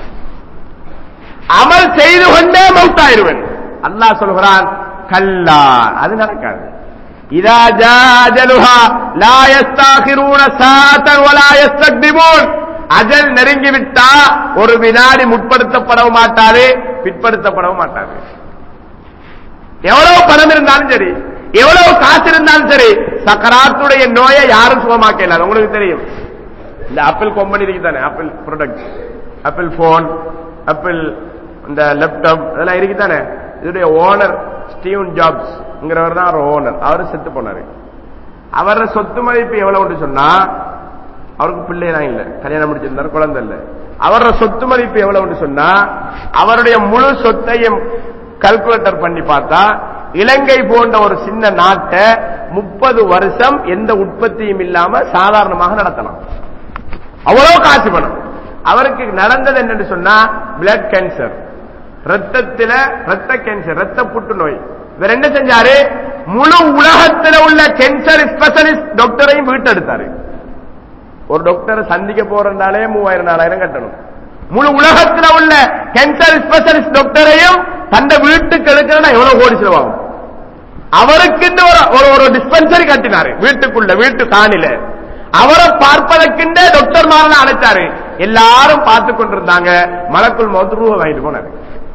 அமல் செய்து கொண்டே மௌத்தாயிருவன் அல்லாஹ் சொல்கிறான் கல்லா அது நடக்காது இதா ஜாஜலுஹா லா யஸ்தாகிரூன சாத்தன் வலா யஸ்தக்திமூன் அஜல் நெருங்கி விட்டா ஒரு வினாடி முற்படுத்தப்படவும் மாட்டாது பிற்படுத்தப்படவும் மாட்டாது எவ்வளவு பணம் இருந்தாலும் சரி எவ்வளவு காசு இருந்தாலும் சரி சக்கராத்துடைய நோயை யாரும் சுகமாக்க இயலாது உங்களுக்கு தெரியும் இந்த ஆப்பிள் கம்பெனி இருக்கு தானே Apple product Apple phone Apple இந்த லேப்டாப் அதெல்லாம் இருக்கு தானே இதோடைய ஓனர் ஸ்டீவன் ஜாப்ஸ்ங்கிறவர் தான் அவர் ஓனர் அவர் செத்து போனாரு அவர சொத்து மதிப்பு எவ்வளவுன்னு சொன்னா அவருக்கு பிள்ளைலாம் இல்ல கல்யாணம் முடிச்சிருந்தாரு குழந்தை இல்ல அவரோட சொத்து மதிப்பு எவ்வளவுன்னு சொன்னா அவருடைய முழு சொத்தையும் கல்குலேட்டர் பண்ணி பார்த்தா இலங்கை போன்ற ஒரு சின்ன நாட்டை முப்பது வருஷம் எந்த உற்பத்தியும் இல்லாம சாதாரணமாக நடத்தலாம் அவ்வளவு காசு பணம் அவருக்கு நடந்தது என்னன்னு சொன்னா பிளட் கேன்சர் ரத்தத்தில ரத்த கேன்சர் ரத்த புற்றுநோய் இவர் என்ன செஞ்சாரு முழு உலகத்தில் உள்ள கேன்சர் ஸ்பெஷலிஸ்ட் டாக்டரையும் வீட்டெடுத்தாரு ஒரு டாக்டரை சந்திக்க போறதுனாலே மூவாயிரம் நாலாயிரம் கட்டணும் முழு உலகத்தில் உள்ள கேன்சர் ஸ்பெஷலிஸ்ட் டாக்டரையும் தந்த வீட்டுக்கு எடுக்கிறதா எவ்வளவு கோடி செலவாகும் அவருக்குன்னு ஒரு ஒரு- ஒரு டிஸ்பென்சரி கட்டினாரு வீட்டுக்குள்ள வீட்டு காணில அவரை பார்ப்பதற்கின்ற டாக்டர் மாரெல்லாம் அழைச்சாரு எல்லாரும் பார்த்து கொண்டிருந்தாங்க மலக்குள் மௌத்து ரூபா வாங்கிட்டு போனாரு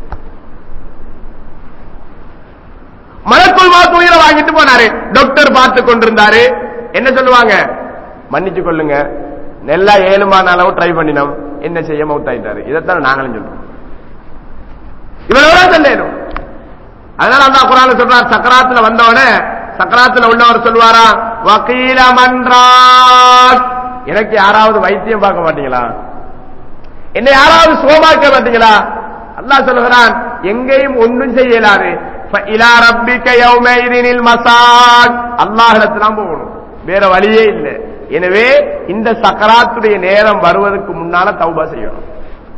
மலக்குள் மௌத்து உயிரை வாங்கிட்டு போனாரு டாக்டர் பார்த்து கொண்டிருந்தாரு என்ன சொல்லுவாங்க மன்னிச்சு கொள்ளுங்க நல்லா ஏழுமான அளவு ட்ரை பண்ணினோம் என்ன செய்ய மௌத்தாயிட்டாரு இதைத்தான் நாங்களும் சொல்றோம் இவ்வளவு சொல்லேனும் அதனால அந்த குரான் சொல்றார் சக்கராத்துல வந்தவனே சக்கராத்துல உள்ளவர் சொல்லுவாரா வக்கீல மன்றாத் எனக்கு யாராவது வைத்தியம் பார்க்க மாட்டீங்களா என்ன யாராவது சுகமாக்க மாட்டீங்களா அல்லாஹ் சொல்லுகிறான் எங்கேயும் ஒன்றும் செய்ய இயலாது இலா ரப்பிக்க யௌமைதினில் மசாக் அல்லாஹிடத்துல தான் போகணும் வேற வழியே இல்லை எனவே இந்த சக்கராத்துடைய நேரம் வருவதற்கு முன்னால தௌபா செய்யணும்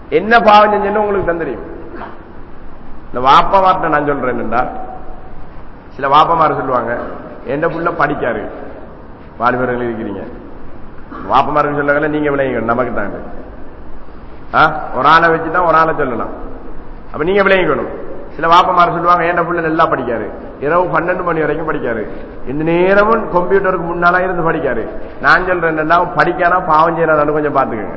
என்ன பாவம் செஞ்சேன்னு உங்களுக்கு தான் தெரியும் இந்த வாப்பமார்ட்ட நான் சொல்றேன் என்னண்டா சில வாப்பமார் சொல்லுவாங்க எந்த புள்ள படிக்காரு வாலிபர்கள் இருக்கிறீங்க வாப்பமாருக்கு சொல்லுவாங்கல்ல நீங்க விளையுங்க நமக்கு தாங்க ஆ, ஒரு ஆளை வச்சு தான் ஒரு ஆளை சொல்லலாம் அப்ப நீங்க விளையங்கணும் சில வாப்பமார் சொல்லுவாங்க ஏன்டா புள்ள நல்லா படிக்காரு இரவு பன்னெண்டு மணி வரைக்கும் படிக்காரு இந்த நேரமும் கம்ப்யூட்டருக்கு முன்னால இருந்து படிக்காரு நான் சொல்றேன் எல்லாம் படிக்கானா பாவம் செய்யறான்னு கொஞ்சம் பாத்துக்கோங்க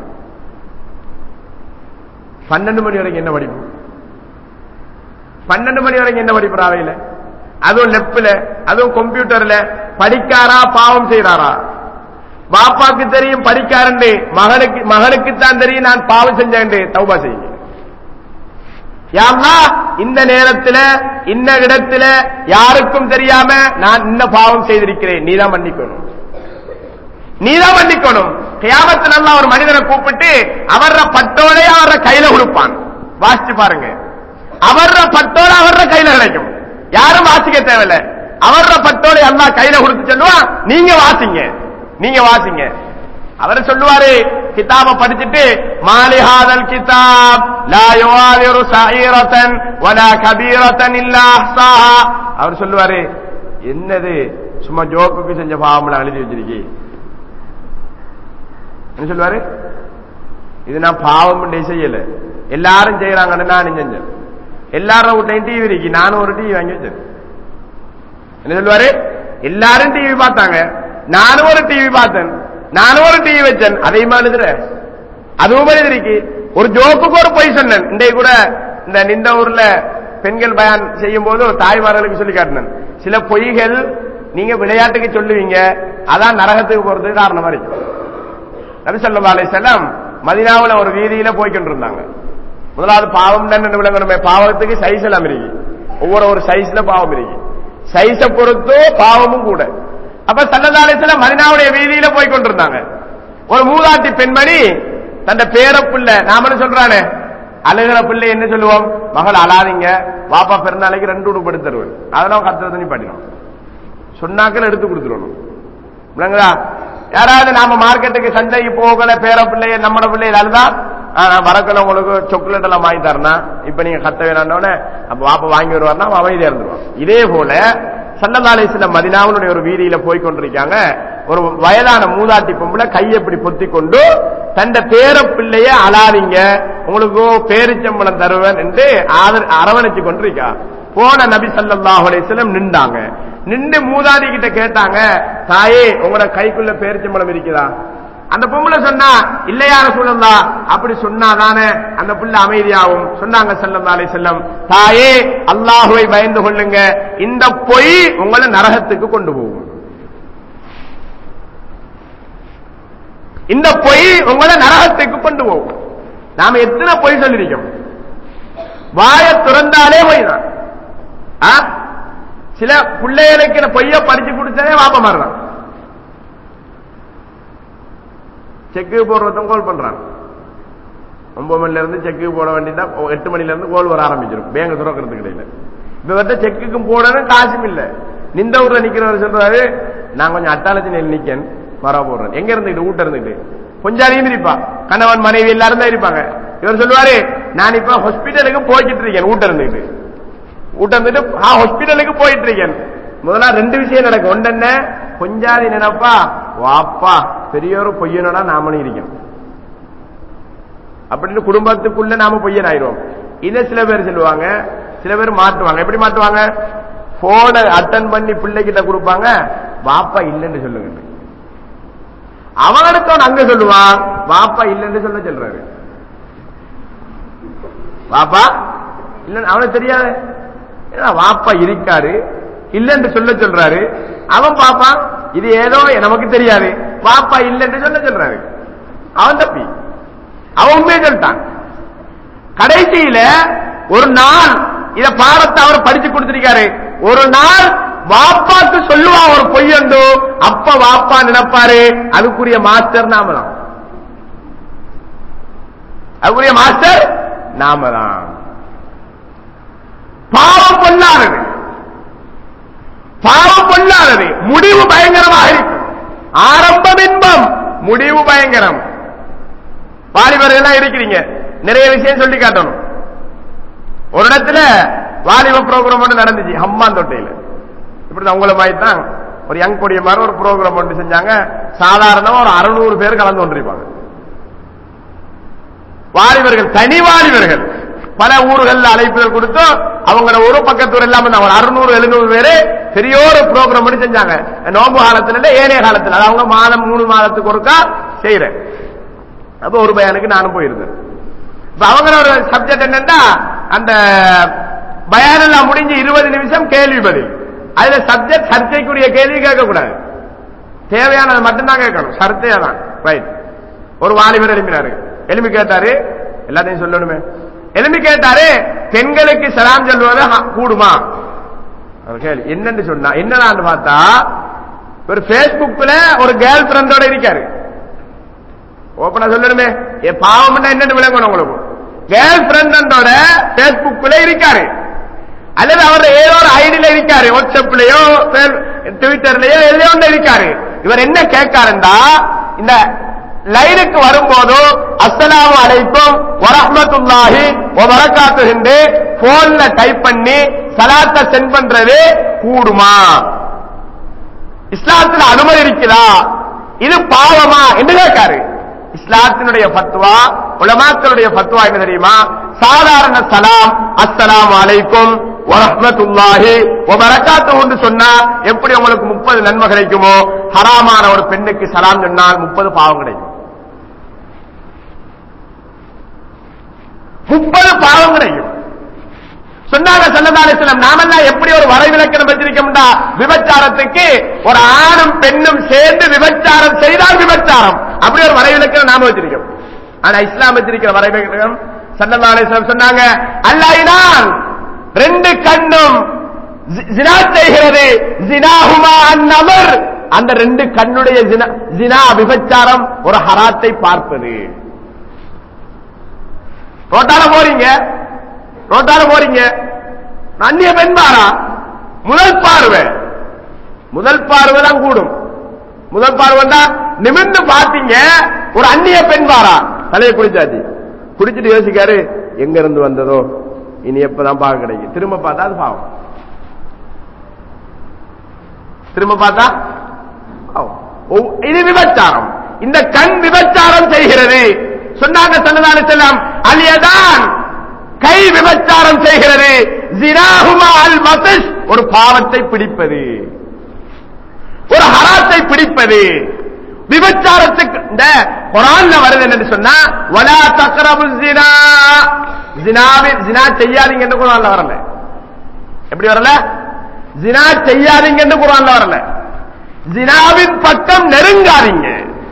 பன்னெண்டு மணி வரைக்கும் என்ன படிப்பு பன்னெண்டு மணி வரைக்கும் என்ன படிப்பு ராவையில அதுவும் லெப்ட்ல அதுவும் கம்ப்யூட்டர்ல படிக்காரா பாவம் செய்யறாரா பாப்பாக்கு தெரியும் படிக்காரண்டு மகனுக்கு மகனுக்கு தான் தெரியும் நான் பாவம் செஞ்சேன் தௌபா செய்யுங்க யா அல்லாஹ், இந்த நேரத்துல இந்த இடத்துல யாருக்கும் தெரியாம நான் இன்ன பாவம் செய்திருக்கிறேன் நீதான் மன்னிக்கணும் நீதான் மன்னிக்கணும் கியாமத்துல அல்லாஹ் ஒரு மனிதனை கூப்பிட்டு அவர பட்டோடைய அவர கையில கொடுப்பான் வாசிச்சு பாருங்க அவர பட்டோட அவர கையில கிடைக்கும் யாரும் வாசிக்க தேவையில்ல அவர பட்டோட அல்லாஹ் கையில கொடுத்து சொல்லுவான் நீங்க வாசிங்க நீங்க வாசிங்க அவர் சொல்லுவாரு கிதாப படிச்சுட்டு மாலிஹாதல் கிதாப் லா யுவாதிரு சஈரத்தன் வலா கபீரத்தன் இல்லா அஹ்சாஹா அவர் சொல்லுவாரு என்னது சும்மா ஜோக்குக்கு செஞ்ச பாவம்லாம் எழுதி வச்சிருக்கீ என்ன சொல்லுவாரு இது நான் பாவம் செய்யல எல்லாரும் செய்யறாங்கன்னு நான் செஞ்சேன் எல்லாரும் வீட்டையும் டிவி இருக்கு நானும் ஒரு டிவி வாங்கி வச்சேன் என்ன சொல்லுவாரு எல்லாரும் டிவி பார்த்தாங்க நானும் ஒரு டிவி பார்த்தேன் நானும் ஒரு டிவி வச்சேன் அதையுமா எழுதுற அதுவும் எழுதிருக்கு ஒரு ஜோக்குக்கு ஒரு பொய் சொன்னேன் இன்றைக்கு கூட இந்த நின்ற ஊர்ல பெண்கள் பயான் செய்யும் போது ஒரு தாய்மார்களுக்கு சொல்லி காட்டினேன் சில பொய்கள் நீங்க விளையாட்டுக்கு சொல்லுவீங்க அதான் நரகத்துக்கு போறதுக்கு காரணமா இருக்கு நபி ஸல்லல்லாஹு அலைஹி வஸல்லம் மதீனாவுல ஒரு வீதியில போய் கொண்டிருந்தாங்க முதலாவது பாவம் தான் விளங்கணுமே பாவத்துக்கு சைஸ் எல்லாம் இருக்கு ஒவ்வொரு ஒரு சைஸ்ல பாவம் இருக்கு சைஸ பொறுத்து பாவமும் கூட அப்ப ஸல்லல்லாஹு அலைஹி வஸல்லம் மதீனாவுடைய வீதியில போய் கொண்டிருந்தாங்க ஒரு மூதாட்டி பெண்மணி தந்த பேர பிள்ளை நாமளும் சொல்றானே அழுகிற பிள்ளை என்ன சொல்லுவோம் மகள் அழாதீங்க வாப்பா பிறந்தாளைக்கு ரெண்டு உடுப்படுத்தி தருவேன் அதெல்லாம் கத்துற தண்ணி பண்ணிடும் சொன்னாக்கள் எடுத்து கொடுத்துடணும் விளங்குதா யாராவது நாம மார்க்கெட்டுக்கு சந்தைக்கு போகல பேர பிள்ளைய நம்மட பிள்ளைய அழுதா ஆ, நான் வரக்கல உங்களுக்கு சாக்லேட் எல்லாம் வாங்கி தரனா இப்ப நீங்க கத்த வேணான்னோட அப்ப வாப்ப வாங்கி வருவார்னா அவன் அமைதியா இருந்துருவான் இதே போல சல்லல்லாலே சில மதினாவுடைய ஒரு வீதியில போய் கொண்டிருக்காங்க ஒரு வயதான மூதாட்டி பொம்பளை கையை இப்படி பொத்தி கொண்டு தந்த பேர பிள்ளைய அழாதீங்க உங்களுக்கு பேரிச்சம்பளம் தருவேன் என்று ஆதர- அரவணைச்சு கொண்டிருக்கா போன நபி ஸல்லல்லாஹு அலைஹி வஸல்லம் நின்றாங்க நின்று மூதாதி கிட்ட கேட்டாங்க தாயே உங்களோட கைக்குள்ள பேரிச்சம்பளம் இருக்குதா அந்த பொம்பளை சொன்னா இல்லையா சொல்லலா அப்படி சொன்னாதானே அந்த புள்ள அமைதியாகும் சொன்னாங்க ஸல்லல்லாஹு அலைஹி வஸல்லம் தாயே அல்லாஹ்வை பயந்து கொள்ளுங்க இந்த பொய் உங்களை நரகத்துக்கு கொண்டு போகும் இந்த பொய் உங்களை நரகத்துக்கு கொண்டு போகும் நாம எத்தனை பொய் சொல்லிருக்கோம் வாய திறந்தாலே பொய் தான் ஆ? சில பிள்ளைகளுக்கு இந்த பொய்ய படிச்சு கொடுத்ததே வாப்ப மாறுறான் செக்கு போடுறதும் கோல் பண்றான் ஒன்பது மணில இருந்து செக்கு போட வேண்டியதா ஓ, எட்டு மணில இருந்து கோல் வர ஆரம்பிச்சிடும் பேங்க துறக்கிறதுக்கு இடையில இப்ப வந்து செக்குக்கும் போடணும் காசும் இல்ல நிந்த ஊர்ல நிக்கிறவர் சொல்றாரு நான் கொஞ்சம் அட்டாளத்தி நெல் நிக்கன் மரா போடுறேன் எங்க இருந்துட்டு வீட்ட இருந்துட்டு கொஞ்சம் அதிகம் இருப்பா கணவன் மனைவி எல்லாரும் தான் இருப்பாங்க இவர் சொல்லுவாரு நான் இப்ப ஹாஸ்பிட்டலுக்கு போய்கிட்டு இருக்கேன் வீட்ட இருந்துட்டு வீட்ட இருந்துட்டு ஹாஸ்பிட்டலுக்கு போயிட்டு இருக்கேன் முதல்ல ரெண்டு விஷயம் நடக்கும் ஒன்று என்ன கொஞ்சாதி நினைப்பா வாப்பா பெரியோரு பொய்யனடா நாமளும் இருக்கணும் அப்படின்னு குடும்பத்துக்குள்ள நாம பொய்யன் ஆயிரும் இதை சில பேர் சொல்லுவாங்க சில பேர் மாட்டுவாங்க எப்படி மாட்டுவாங்க போனை அட்டன் பண்ணி பிள்ளைகிட்ட கொடுப்பாங்க வாப்பா இல்லைன்னு சொல்லுங்க அவன் அடுத்தவன் அங்க சொல்லுவான் வாப்பா இல்லைன்னு சொல்ல சொல்றாரு வாப்பா இல்ல அவனுக்கு தெரியாது ஏன்னா வாப்பா இருக்காரு இல்லைன்னு சொல்ல சொல்றாரு அவன் பாப்பான் இது ஏதோ நமக்கு தெரியாது வாப்பா இல்லைன்னு சொல்ல சொல்றாரு அவன் தப்பி அவன் உண்மையை சொல்லிட்டான் கடைசியில ஒரு நாள் இத பாடத்தை அவர் படிச்சு கொடுத்திருக்காரு ஒரு நாள் வாப்பாக்கு சொல்லுவான் ஒரு பொய்யண்டு அப்ப வாப்பா நினைப்பாரு அதுக்குரிய மாஸ்டர் நாம தான் அதுக்குரிய மாஸ்டர் நாம தான் பாவம் பொல்லாதது பாவம் பொல்லாதது முடிவு பயங்கரமாக இருக்கும் ஆரம்பம் இன்பம் முடிவு பயங்கரம் வாலிபர்கள் எல்லாம் இருக்கிறீங்க நிறைய விஷயம் சொல்லி காட்டணும் ஒரு இடத்துல வாலிப ப்ரோக்ராம் ஒன்று நடந்துச்சு ஹம்மாந்தோட்டையில இப்படி உங்களை மாதிரி தான் ஒரு யங் கொடிய மாதிரி ஒரு ப்ரோக்ராம் ஒன்று செஞ்சாங்க சாதாரணமா ஒரு அறுநூறு பேர் கலந்து கொண்டிருப்பாங்க வாலிபர்கள் தனி வாலிபர்கள் பல ஊர்கள் அழைப்புகள் கொடுத்து அவங்கள ஒரு பக்கத்தூர் எல்லாம் வந்தாங்க. ஒரு அறுநூறு எழுநூறு பேரு பெரிய ஒரு ப்ரோக்ராம் பண்ணி செஞ்சாங்க நோம்பு காலத்துல இல்ல ஏனைய காலத்துல அது அவங்க மாதம் மூணு மாதத்துக்கு ஒருக்கா செய்யறேன் அப்ப ஒரு பயானுக்கு நானும் போயிருந்தேன் இப்ப அவங்களோட சப்ஜெக்ட் என்னன்னா அந்த பயான் எல்லாம் முடிஞ்சு இருபது நிமிஷம் கேள்வி பதில் அதுல சப்ஜெக்ட் சர்ச்சைக்குரிய கேள்வி கேட்கக்கூடாது தேவையானது மட்டும்தான் கேட்கணும் சர்ச்சையா தான் ரைட் ஒரு வாலிபர் எழுப்பினாரு எழுப்பி கேட்டாரு எல்லாத்தையும் சொல்லணுமே எழுப்பி கேட்டாரு பெண்களுக்கு சலாம் சொல்வது ஹ- கூடுமா அவர் கேள்வி என்னன்னு சொன்னா என்னடான்னு பார்த்தா ஒரு பேஸ்புக்ல ஒரு கேர்ள் ஃபிரெண்டோட இருக்காரு ஓப்பனா சொல்லணுமே என் பாவம்னா என்னன்னு விளங்கணும் உங்களுக்கு கேர்ள் ஃபிரெண்டோட பேஸ்புக்ல இருக்காரு அல்லது அவர் ஏதோ ஒரு ஐடியில இருக்காரு வாட்ஸ்அப்லயோ ட்விட்டர்லயோ எதுலயோ ஒண்ணு இருக்காரு இவர் என்ன கேட்காருண்டா இந்த லைனுக்கு வரும்போது அஸ்ஸலாமு அலைக்கும் வரஹ்மத்துல்லாஹி வ பரக்காத்துஹு போன்ல டைப் பண்ணி சலாத்தை சென்ட் பண்றது கூடுமா இஸ்லாத்துல அனுமதி இருக்குதா இது பாவமா என்று கேட்காரு இஸ்லாத்தினுடைய ஃபத்வா உலமாக்களுடைய ஃபத்வா என்ன தெரியுமா சாதாரண சலாம் அஸ்ஸலாமு அலைக்கும் வரஹ்மத்துல்லாஹி வ பரக்காத்துஹு சொன்னா எப்படி உங்களுக்கு முப்பது நன்மை கிடைக்குமோ ஹராமான ஒரு பெண்ணுக்கு சலாம் சொன்னால் முப்பது பாவம் கிடைக்கும் முப்பது பாவம் கிடைக்கும் சொன்னாங்க சல்லதாலிஸ்லம் நாமெல்லாம் எப்படி ஒரு வரைவிலக்கணம் வச்சிருக்கோம்டா விபச்சாரத்துக்கு ஒரு ஆணும் பெண்ணும் சேர்ந்து விபச்சாரம் செய்தால் விபச்சாரம் அப்படி ஒரு வரைவிலக்கணம் நாம வச்சிருக்கோம் ஆனா இஸ்லாம் வச்சிருக்கிற வரைவிலக்கணம் சல்லதாலிஸ்லம் சொன்னாங்க அல்லாயினால் ரெண்டு கண்ணும் ஜி- ஜினா செய்கிறது ஜினாஹுமா அந்நபர் அந்த ரெண்டு கண்ணுடைய ஜினா- ஜினா விபச்சாரம் ஒரு ஹராத்தை பார்ப்பது ரோட்டால போறீங்க ரோட்டால போறீங்க அந்நிய பெண் பாரா முதல் பார்வை முதல் பார்வை தான் கூடும் முதல் பார்வை தான் நிமிர்ந்து பாத்தீங்க ஒரு அந்நிய பெண் பாரா தலையை குடிச்சாச்சு குடிச்சிட்டு யோசிக்காரு எங்க இருந்து வந்ததோ இனி எப்பதான் பார்க்க கிடைக்கும் திரும்ப பார்த்தா அது பாவம் திரும்ப பார்த்தா பாவம். ஒவ்- இது விபச்சாரம் இந்த கண் விபச்சாரம் செய்கிறது சொன்னாங்க சல்லல்லாஹு அலைஹி வஸல்லம் அலியதான் கை விபச்சாரம் செய்கிறது ஜினாஹுமா அல் மத்ஷ் ஒரு பாவத்தை பிடிப்பது ஒரு ஹராத்தை பிடிப்பது விபச்சாரத்துக்கு இந்த குரான்ல வருது என்று சொன்னா வலா தக்ரபு ஜினா ஜினாவி ஜினா செய்யாதீங்க என்று குரான்ல வரல எப்படி வரல ஜினா செய்யாதீங்க என்று குரான்ல வரல ஜினாவின் பக்கம் நெருங்காதீங்க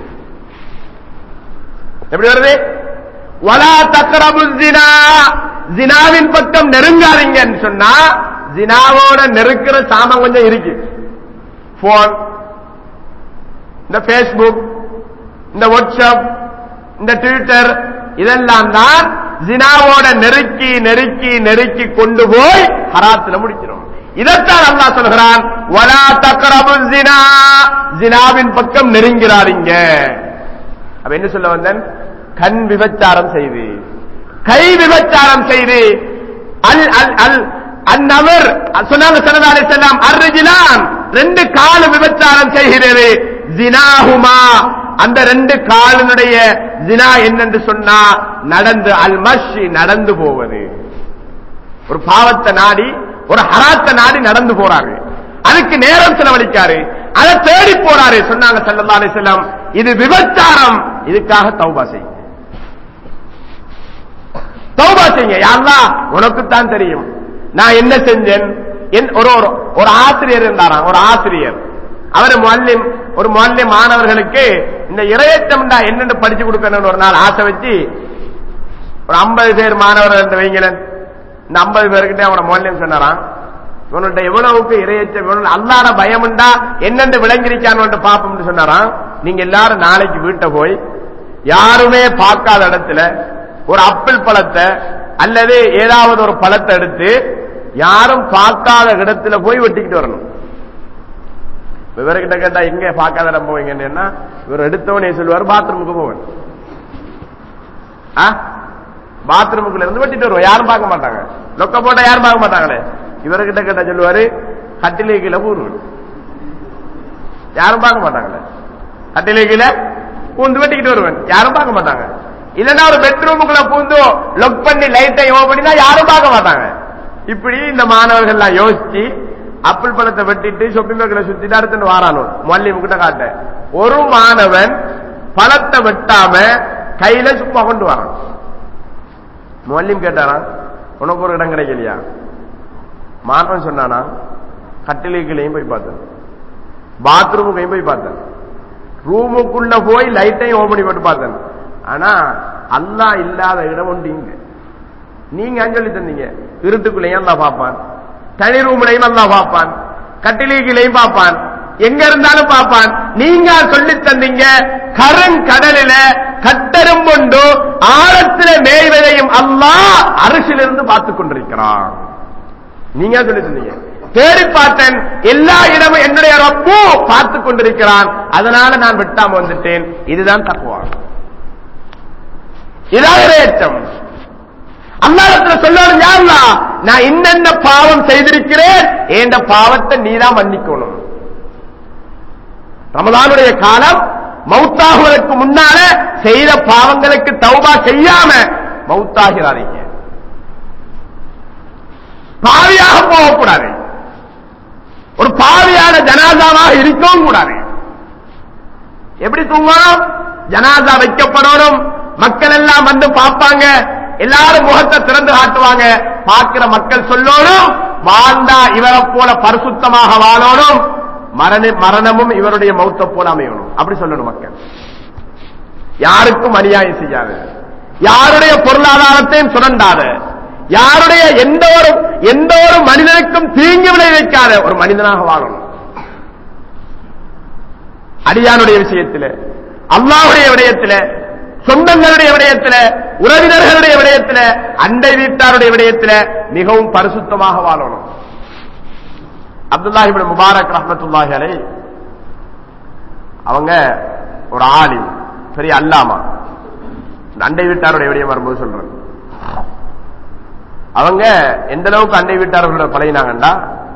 எப்படி வருது வலா தக்ரபு ஜினா ஜினாவின் பக்கம் நெருங்காதீங்கன்னு சொன்னா ஜினாவோட நெருக்கிற சாமம் கொஞ்சம் இருக்கு போன் இந்த பேஸ்புக் இந்த வாட்ஸ்அப் இந்த ட்விட்டர் இதெல்லாம் தான் ஜினாவோட நெருக்கி நெருக்கி நெருக்கி கொண்டு போய் ஹராத்துல முடிக்கிறோம் இதைத்தான் அல்லாஹ் சொல்கிறான் வலா தக்ரபு ஜினா ஜினாவின் பக்கம் நெருங்கிறாதீங்க அப்ப என்ன சொல்ல வந்தேன் கண் விபச்சாரம் செய்து கை விபச்சாரம் செய்து அல் அல் அல் அந்நவர் சொன்னாங்க சரதாரி செல்லாம் அர்ஜிலான் ரெண்டு காலு விபச்சாரம் செய்கிறது ஜினாஹுமா அந்த ரெண்டு காலினுடைய ஜினா என்னென்று சொன்னா நடந்து அல் மஷி நடந்து போவது ஒரு பாவத்தை நாடி ஒரு ஹராத்த நாடி நடந்து போறாரு அதுக்கு நேரம் செலவழிக்காரு அதை தேடி போறாரு சொன்னாங்க சல்லல்லாஹு அலைஹி வஸல்லம் இது விபச்சாரம் இதுக்காக தௌபா செய்யுங்க தௌபா செய்யுங்க யா அல்லாஹ் உனக்கு தான் தெரியும் நான் என்ன செஞ்சேன் என்- ஒரு ஒரு ஒரு ஆசிரியர் இருந்தாராம் ஒரு ஆசிரியர் அவர் முல்லிம் ஒரு முல்லிம் மாணவர்களுக்கு இந்த இரையச்சம் என்னென்னு படிச்சு கொடுக்கணும்னு ஒரு நாள் ஆசை வச்சு ஒரு ஐம்பது பேர் மாணவர்கள் என்று வைங்களேன் இந்த ஐம்பது பேருக்கிட்ட அவன மூலியம் சொன்னாராம் இவனுடைய எவ்வளவுக்கு இரையச்சம் இவனு அல்லாத பயமுண்டா என்னென்று விளங்கிருக்கான்னு பாப்போம்னு சொன்னாராம் நீங்க எல்லாரும் நாளைக்கு வீட்டை போய் யாருமே பார்க்காத இடத்துல ஒரு அப்பிள் பழத்தை அல்லது ஏதாவது ஒரு பழத்தை எடுத்து யாரும் பார்க்காத இடத்துல போய் வெட்டிக்கிட்டு வரணும் இவர்கிட்ட கேட்டா எங்க பார்க்காத இடம் போவீங்கன்னா இவர் எடுத்தவனே சொல்லுவார் பாத்ரூமுக்கு போவேன் ஆ? பாத்ரூமுக்குள்ள இருந்து வெட்டிட்டு வருவோம் யாரும் பார்க்க மாட்டாங்க லொக்க போட்டா யாரும் பார்க்க மாட்டாங்களே இவர்கிட்ட கேட்ட சொல்லுவாரு கட்டிலே கீழே பூர்வன் யாரும் பார்க்க மாட்டாங்களே கட்டிலே கீழே பூந்து வெட்டிக்கிட்டு வருவேன் யாரும் பார்க்க மாட்டாங்க இல்லன்னா ஒரு பெட்ரூமுக்குள்ள பூந்து லொக் பண்ணி லைட்டை ஓ பண்ணினா யாரும் பார்க்க மாட்டாங்க இப்படி இந்த மாணவர்கள் எல்லாம் யோசிச்சு அப்பிள் பழத்தை வெட்டிட்டு ஷொப்பிங் பேக்கில் சுத்திட்டு அடுத்து வாரானோ மல்லியம் கிட்ட காட்ட ஒரு மாணவன் பழத்தை வெட்டாம கையில சும்மா கொண்டு வரான் மல்லியம் கேட்டாராம் உனக்கு ஒரு இடம் கிடைக்கலையா மாணவன் சொன்னானா கட்டிலைகளையும் போய் பார்த்தேன் பாத்ரூமுக்கையும் போய் பார்த்தேன் ரூமுக்குள்ள போய் லைட்டையும் ஓபன் பண்ணி போட்டு பார்த்தேன் ஆனா அல்லா இல்லாத இடம் உண்டு இங்க நீங்க அங்க சொல்லி தந்தீங்க இருட்டுக்குள்ளேயும் அல்லா பார்ப்பான் தனி ரூம்லையும் அல்லா பார்ப்பான் கட்டிலைகளையும் பார்ப்பான் எங்க இருந்தாலும் பார்ப்பான் நீங்க சொல்லி தந்தீங்க கருங்கடலில கட்டரும் கொண்டு ஆழத்தில மேய்வதையும் அல்லாஹ் அரசிலிருந்து பார்த்துக் கொண்டிருக்கிறான் நீங்க சொல்லி தந்தீங்க தேடி பார்த்தேன் எல்லா இடமும் என்னுடைய ரப்பு பார்த்து கொண்டிருக்கிறான் அதனால நான் வெட்டாம வந்துட்டேன் இதுதான் தக்குவா இதான் இரையச்சம் அல்லாஹத்துல சொல்லணும் யாருலா நான் இன்னென்ன பாவம் செய்திருக்கிறேன் என்ற பாவத்தை நீதான் மன்னிக்கணும் ரமதானுடைய காலம் மௌத்தாகுவதற்கு முன்னால செய்த பாவங்களுக்கு தௌபா செய்யாம மௌத்தாகிறாதீங்க பாவியாக போகக்கூடாது ஒரு பாவியான ஜனாதாவாக இருக்கவும் கூடாது எப்படி தூங்கணும் ஜனாதா வைக்கப்படணும் மக்கள் எல்லாம் வந்து பார்ப்பாங்க எல்லாரும் முகத்தை திறந்து காட்டுவாங்க பார்க்கிற மக்கள் சொல்லணும் வாழ்ந்தா இவரை போல பரிசுத்தமாக வாழணும் மரண மரணமும் இவருடைய மௌத்த போல அமையணும் அப்படி சொல்லணும் மக்கள் யாருக்கும் அநியாயம் செய்யாது யாருடைய பொருளாதாரத்தையும் சுரண்டாது யாருடைய எந்த ஒரு எந்த ஒரு மனிதனுக்கும் தீங்கு விளைவிக்காத ஒரு மனிதனாக வாழணும் அடியானுடைய விஷயத்தில் அல்லாவுடைய விடயத்தில் சொந்தங்களுடைய விடயத்தில் உறவினர்களுடைய விடயத்தில் அண்டை வீட்டாருடைய விடயத்தில் மிகவும் பரிசுத்தமாக வாழணும் அப்துல்லாஹிபின் முபாரக் ரஹமத்துல்லாஹி அலை அவங்க ஒரு ஆலிம் பெரிய அல்லாமா இந்த அண்டை வீட்டாருடைய விடயம் வரும்போது சொல்றேன் அவங்க எந்த அளவுக்கு அண்டை வீட்டாரோட பழகினாங்கண்டா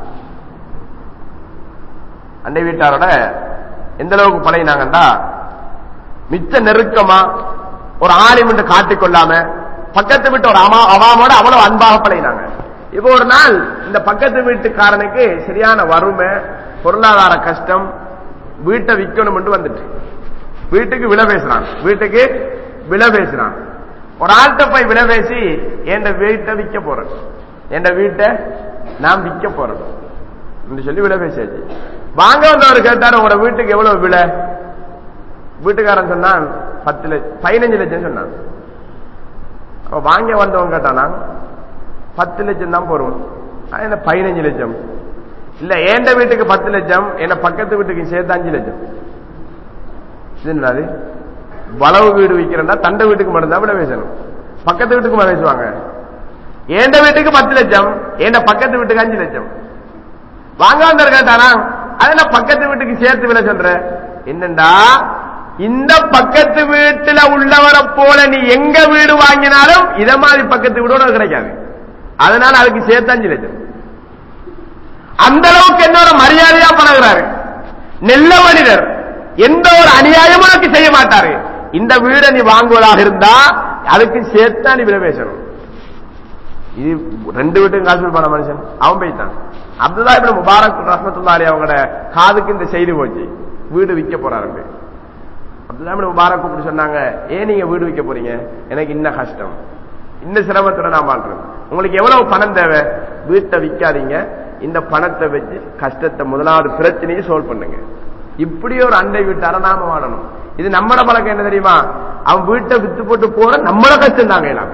அண்டை வீட்டாரோட எந்த அளவுக்கு பழகினாங்கண்டா மிச்ச நெருக்கமா ஒரு ஆலிம் என்று காட்டிக்கொள்ளாம பக்கத்து வீட்டு ஒரு அமா அவாமோட அவ்வளவு அன்பாக பழகினாங்க இப்போ ஒரு நாள் இந்த பக்கத்து வீட்டுக்காரனுக்கு சரியான வறுமை பொருளாதார கஷ்டம் வீட்டை விற்கணும் என்று வந்துட்டு வீட்டுக்கு விலை பேசுறான் வீட்டுக்கு விலை பேசுறான் ஒரு ஆள்கிட்ட போய் விலை பேசி என் வீட்டை விற்க போறேன் என் வீட்டை நான் விற்க போறேன் என்று சொல்லி விலை பேசியாச்சு வாங்க வந்தவர் கேட்டாரு உங்களோட வீட்டுக்கு எவ்வளவு விலை வீட்டுக்காரன் சொன்னான் பத்து லட்சம் பதினஞ்சு லட்சம் சொன்னான் அப்ப வாங்க வந்தவன் கேட்டானா பத்து லட்சம் தான் போறோம் என்ன பதினஞ்சு லட்சம் இல்ல ஏண்ட வீட்டுக்கு பத்து லட்சம் என்ன பக்கத்து வீட்டுக்கு சேர்த்து அஞ்சு லட்சம் இது என்னது வளவு வீடு விற்கிறேன்னா தண்டை வீட்டுக்கு மட்டும்தான் விட பேசணும் பக்கத்து வீட்டுக்கு மேல பேசுவாங்க ஏண்ட வீட்டுக்கு பத்து லட்சம் ஏண்ட பக்கத்து வீட்டுக்கு அஞ்சு லட்சம் வாங்க வந்தவர் கேட்டானா அது நான் பக்கத்து வீட்டுக்கு சேர்த்து விட சொல்ற என்னண்டா இந்த பக்கத்து வீட்டுல உள்ளவரை போல நீ எங்க வீடு வாங்கினாலும் இத மாதிரி பக்கத்து வீடோட கிடைக்காது அதனால அதுக்கு சேர்த்து அஞ்சு லட்சம் அந்த அளவுக்கு என்னோட மரியாதையா பழகுறாரு நெல்ல மனிதர் எந்த ஒரு அநியாயமும் உனக்கு செய்ய மாட்டாரு இந்த வீடை நீ வாங்குவதாக இருந்தா அதுக்கு சேர்த்தா நீ விட பேசணும் இது ரெண்டு வீட்டுக்கும் காசு பண்ண மனுஷன் அவன் போயிட்டான் அப்துல்லா இப்படி முபாரக் ரஹமத்துல்லாலி அவங்களோட காதுக்கு இந்த செய்தி போச்சு வீடு விற்க போறாரு அப்துல்லா இப்படி முபாரக் கூப்பிட்டு சொன்னாங்க ஏன் நீங்க வீடு விற்க போறீங்க எனக்கு இன்ன கஷ்டம் இந்த சிரமத்துல நான் வாழ்றேன் உங்களுக்கு எவ்வளவு பணம் தேவை வீட்டை விற்காதீங்க இந்த பணத்தை வச்சு கஷ்டத்தை முதலாவது பிரச்சனையை சோல்வ் பண்ணுங்க இப்படி ஒரு அண்டை வீட்டார நாம வாழணும் இது நம்மட பழக்கம் என்ன தெரியுமா அவன் வீட்டை வித்து போட்டு போற நம்மள கஷ்டம் தாங்க இல்லாம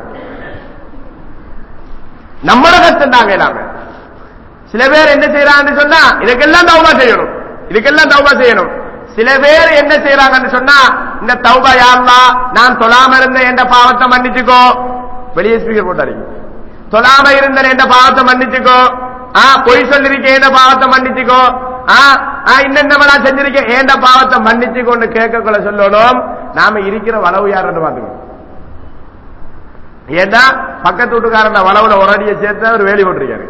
நம்மள கஷ்டம் தாங்க இல்லாம சில பேர் என்ன செய்யறாங்கன்னு சொன்னா இதுக்கெல்லாம் தௌபா செய்யணும் இதுக்கெல்லாம் தௌபா செய்யணும் சில பேர் என்ன செய்யறாங்கன்னு சொன்னா இந்த தௌபா யாருலா நான் தொழாம இருந்த என்ற பாவத்தை மன்னிச்சுக்கோ வெளியே ஸ்பீக்கர் போட்டாருங்க தொழாம இருந்த என்ற பாவத்தை மன்னிச்சுக்கோ ஆ பொய் சொல்லிருக்கேன் என்ற பாவத்தை மன்னிச்சுக்கோ ஆ இன்னென்ன செஞ்சிருக்கேன் ஏண்ட பாவத்தை மன்னிச்சுக்கொண்டு கேட்கக்குள்ள சொல்லணும் நாம இருக்கிற வளவு யாருன்னு பாத்துக்கணும் ஏன்னா பக்கத்து வீட்டுக்காரன் வளவுல ஒரு அடியை சேர்த்து அவர் வேலி போட்டிருக்காரு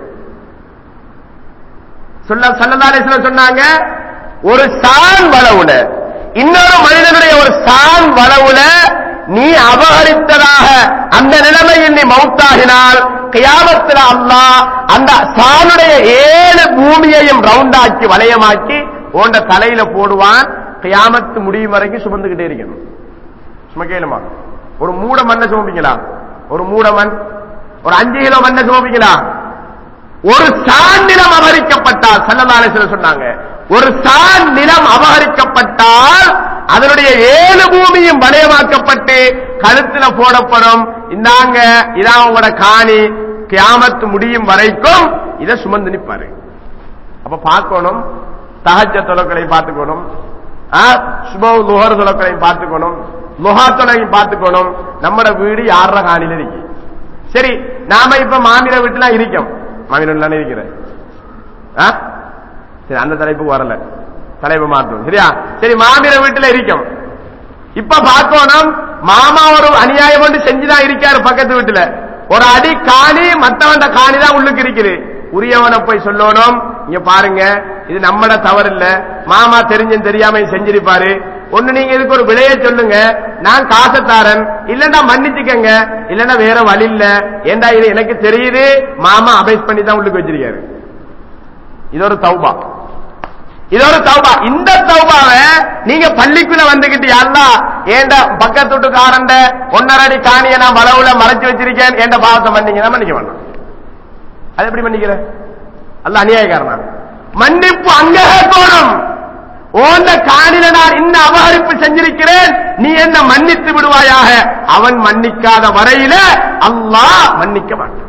சொல்ல சல்லதாலேஸ்வர சொன்னாங்க ஒரு சான் வளவுல இன்னொரு மனிதனுடைய ஒரு சான் வளவுல நீ அபகரித்ததாக அந்த நிலைமையில் நீ மவுத்தாகினால் கியாமத்தில் அல்லாஹ் அந்த சானுடைய ஏழு பூமியையும் ரவுண்டாக்கி வளையமாக்கி உண்ட தலையில போடுவான் கியாமத்து முடியும் வரைக்கும் சுமந்துகிட்டே இருக்கணும் சும்மா கேளுமா ஒரு மூட மண்ணை சுமப்பீங்களா ஒரு மூட மண் ஒரு அஞ்சு கிலோ மண்ணை சுமப்பீங்களா ஒரு சான் நிலம் அபகரிக்கப்பட்டால் சல்லதாலேஸ்வரர் சொன்னாங்க ஒரு சான் நிலம் அபகரிக்கப்பட்டால் அதனுடைய ஏழு பூமியும் வளையமாக்கப்பட்டு கழுத்துல போடப்படும் இந்தாங்க இதான் உங்களோட காணி கியாமத்து முடியும் வரைக்கும் இதை சுமந்து நிப்பாரு அப்ப பார்க்கணும் தகஜ தொலைக்களை பார்த்துக்கணும் சுபவ் நுகர் தொலைக்களையும் பார்த்துக்கணும் நுகா தொலையும் பார்த்துக்கணும் நம்மட வீடு யார காணில இருக்கு சரி நாம இப்ப மாமிர வீட்டுல இருக்கோம் மாமிர வீட்டுல இருக்கிறேன் ஆ? சரி அந்த தலைப்புக்கு வரல தலைப்பு மாற்றணும் சரியா சரி மாமிர வீட்டுல இருக்கோம் இப்ப பார்க்கணும் மாமா ஒரு அநியாயம் கொண்டு செஞ்சுதான் இருக்காரு பக்கத்து வீட்டுல ஒரு அடி காணி மத்தவண்ட காணி தான் உள்ளுக்கு இருக்குது உரியவனை போய் சொல்லணும் இங்க பாருங்க இது நம்மட தவறு இல்ல மாமா தெரிஞ்சும் தெரியாம செஞ்சிருப்பாரு ஒண்ணு நீங்க இதுக்கு ஒரு விலையை சொல்லுங்க நான் காசத்தாரன் இல்லன்னா மன்னிச்சுக்கங்க இல்லன்னா வேற வழி இல்ல ஏண்டா இது எனக்கு தெரியுது மாமா அபேஸ் பண்ணி தான் உள்ளுக்கு வச்சிருக்காரு இது ஒரு தௌபா இது ஒரு தௌபா இந்த தௌபாவை நீங்க பள்ளிக்குள்ள வந்துகிட்டு யாருந்தா ஏண்ட பக்கத்து வீட்டுக்காரண்ட ஒன்னரை அடி காணிய நான் வளவுல மறைச்சு வச்சிருக்கேன் ஏண்ட பாவத்தை மன்னிங்க மன்னிக்க வேண்டாம் அது எப்படி மன்னிக்கிற அல்ல அநியாயக்காரனா மன்னிப்பு அங்க போடும் ஓந்த காணில நான் இந்த அபகரிப்பு செஞ்சிருக்கிறேன் நீ என்ன மன்னித்து விடுவாயாக அவன் மன்னிக்காத வரையில அல்லாஹ் மன்னிக்க மாட்டான்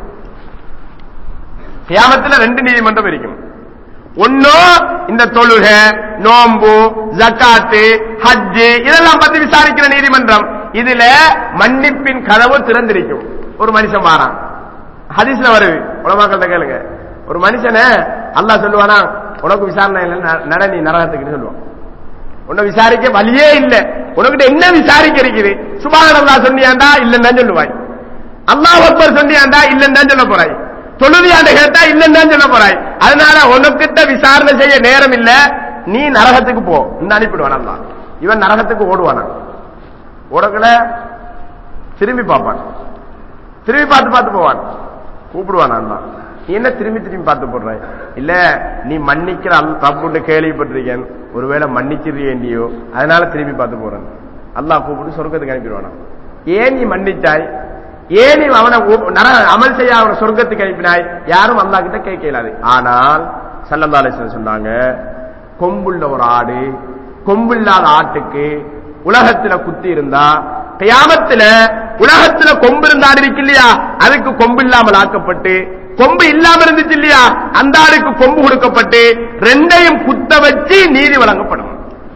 கியாமத்துல ரெண்டு நீதிமன்றம் இருக்கும் ஒண்ணு இந்த தொழுக நோம்பு ஜக்காத்து ஹஜ்ஜு இதெல்லாம் பத்தி விசாரிக்கிற நீதிமன்றம் இதுல மன்னிப்பின் கதவு திறந்திருக்கும் ஒரு மனுஷன் வாரான் ஹதீஸ்ல வருது உலமாக்கள்கிட்ட கேளுங்க ஒரு மனுஷனை அல்லாஹ் சொல்லுவானா உனக்கு விசாரணை இல்லை ந- நட நீ நரகத்துக்குன்னு சொல்லுவான் உன்னை விசாரிக்க வழியே இல்ல உனக்கிட்ட என்ன விசாரிக்க இருக்குது சுபானந்தா சொன்னியாண்டா இல்லன்னு தான் சொல்லுவாய் அல்லாஹ் அக்பர் சொன்னியாண்டா இல்லன்னு தான் சொல்ல போறாய் தொழுதியாண்ட கேட்டா இல்லன்னு தான் சொல்ல போறாய் அதனால உனக்கிட்ட விசாரணை செய்ய நேரம் இல்ல நீ நரகத்துக்கு போ இந்த அனுப்பிடுவான் அல்லாஹ் இவன் நரகத்துக்கு ஓடுவானா ஓடக்கல திரும்பி பார்ப்பான் திரும்பி பார்த்து பார்த்து போவான் கூப்பிடுவான் அல்லா நீ என்ன திரும்பி திரும்பி பார்த்து போடுற இல்ல நீ மன்னிக்கிற அல் தப்புன்னு கேள்விப்பட்டிருக்கேன் ஒருவேளை மன்னிச்சிருக்கியோ அதனால திரும்பி பார்த்து போறேன் அல்லாஹ் கூப்பிட்டு சொர்க்கத்துக்கு அனுப்பிடுவானா ஏன் நீ மன்னிச்சாய் ஏன் நீ அவனை ஊ- நர- அமல் செய்ய அவனை சொர்க்கத்துக்கு அனுப்பினாய் யாரும் அல்லா கிட்ட கேட்க இயலாது ஆனால் சல்லல்லா அலிஸ்லாம் சொன்னாங்க கொம்புள்ள ஒரு ஆடு கொம்பில்லாத ஆட்டுக்கு உலகத்துல குத்தி இருந்தா கியாமத்துல உலகத்துல கொம்பு இருந்த ஆடு இருக்கு இல்லையா அதுக்கு கொம்பு இல்லாமல் ஆக்கப்பட்டு கொம்பு இல்லாம இருந்துச்சு இல்லையா அந்த ஆடுக்கு கொம்பு கொடுக்கப்பட்டு ரெண்டையும் குத்த வச்சு நீதி வழங்கப்படும்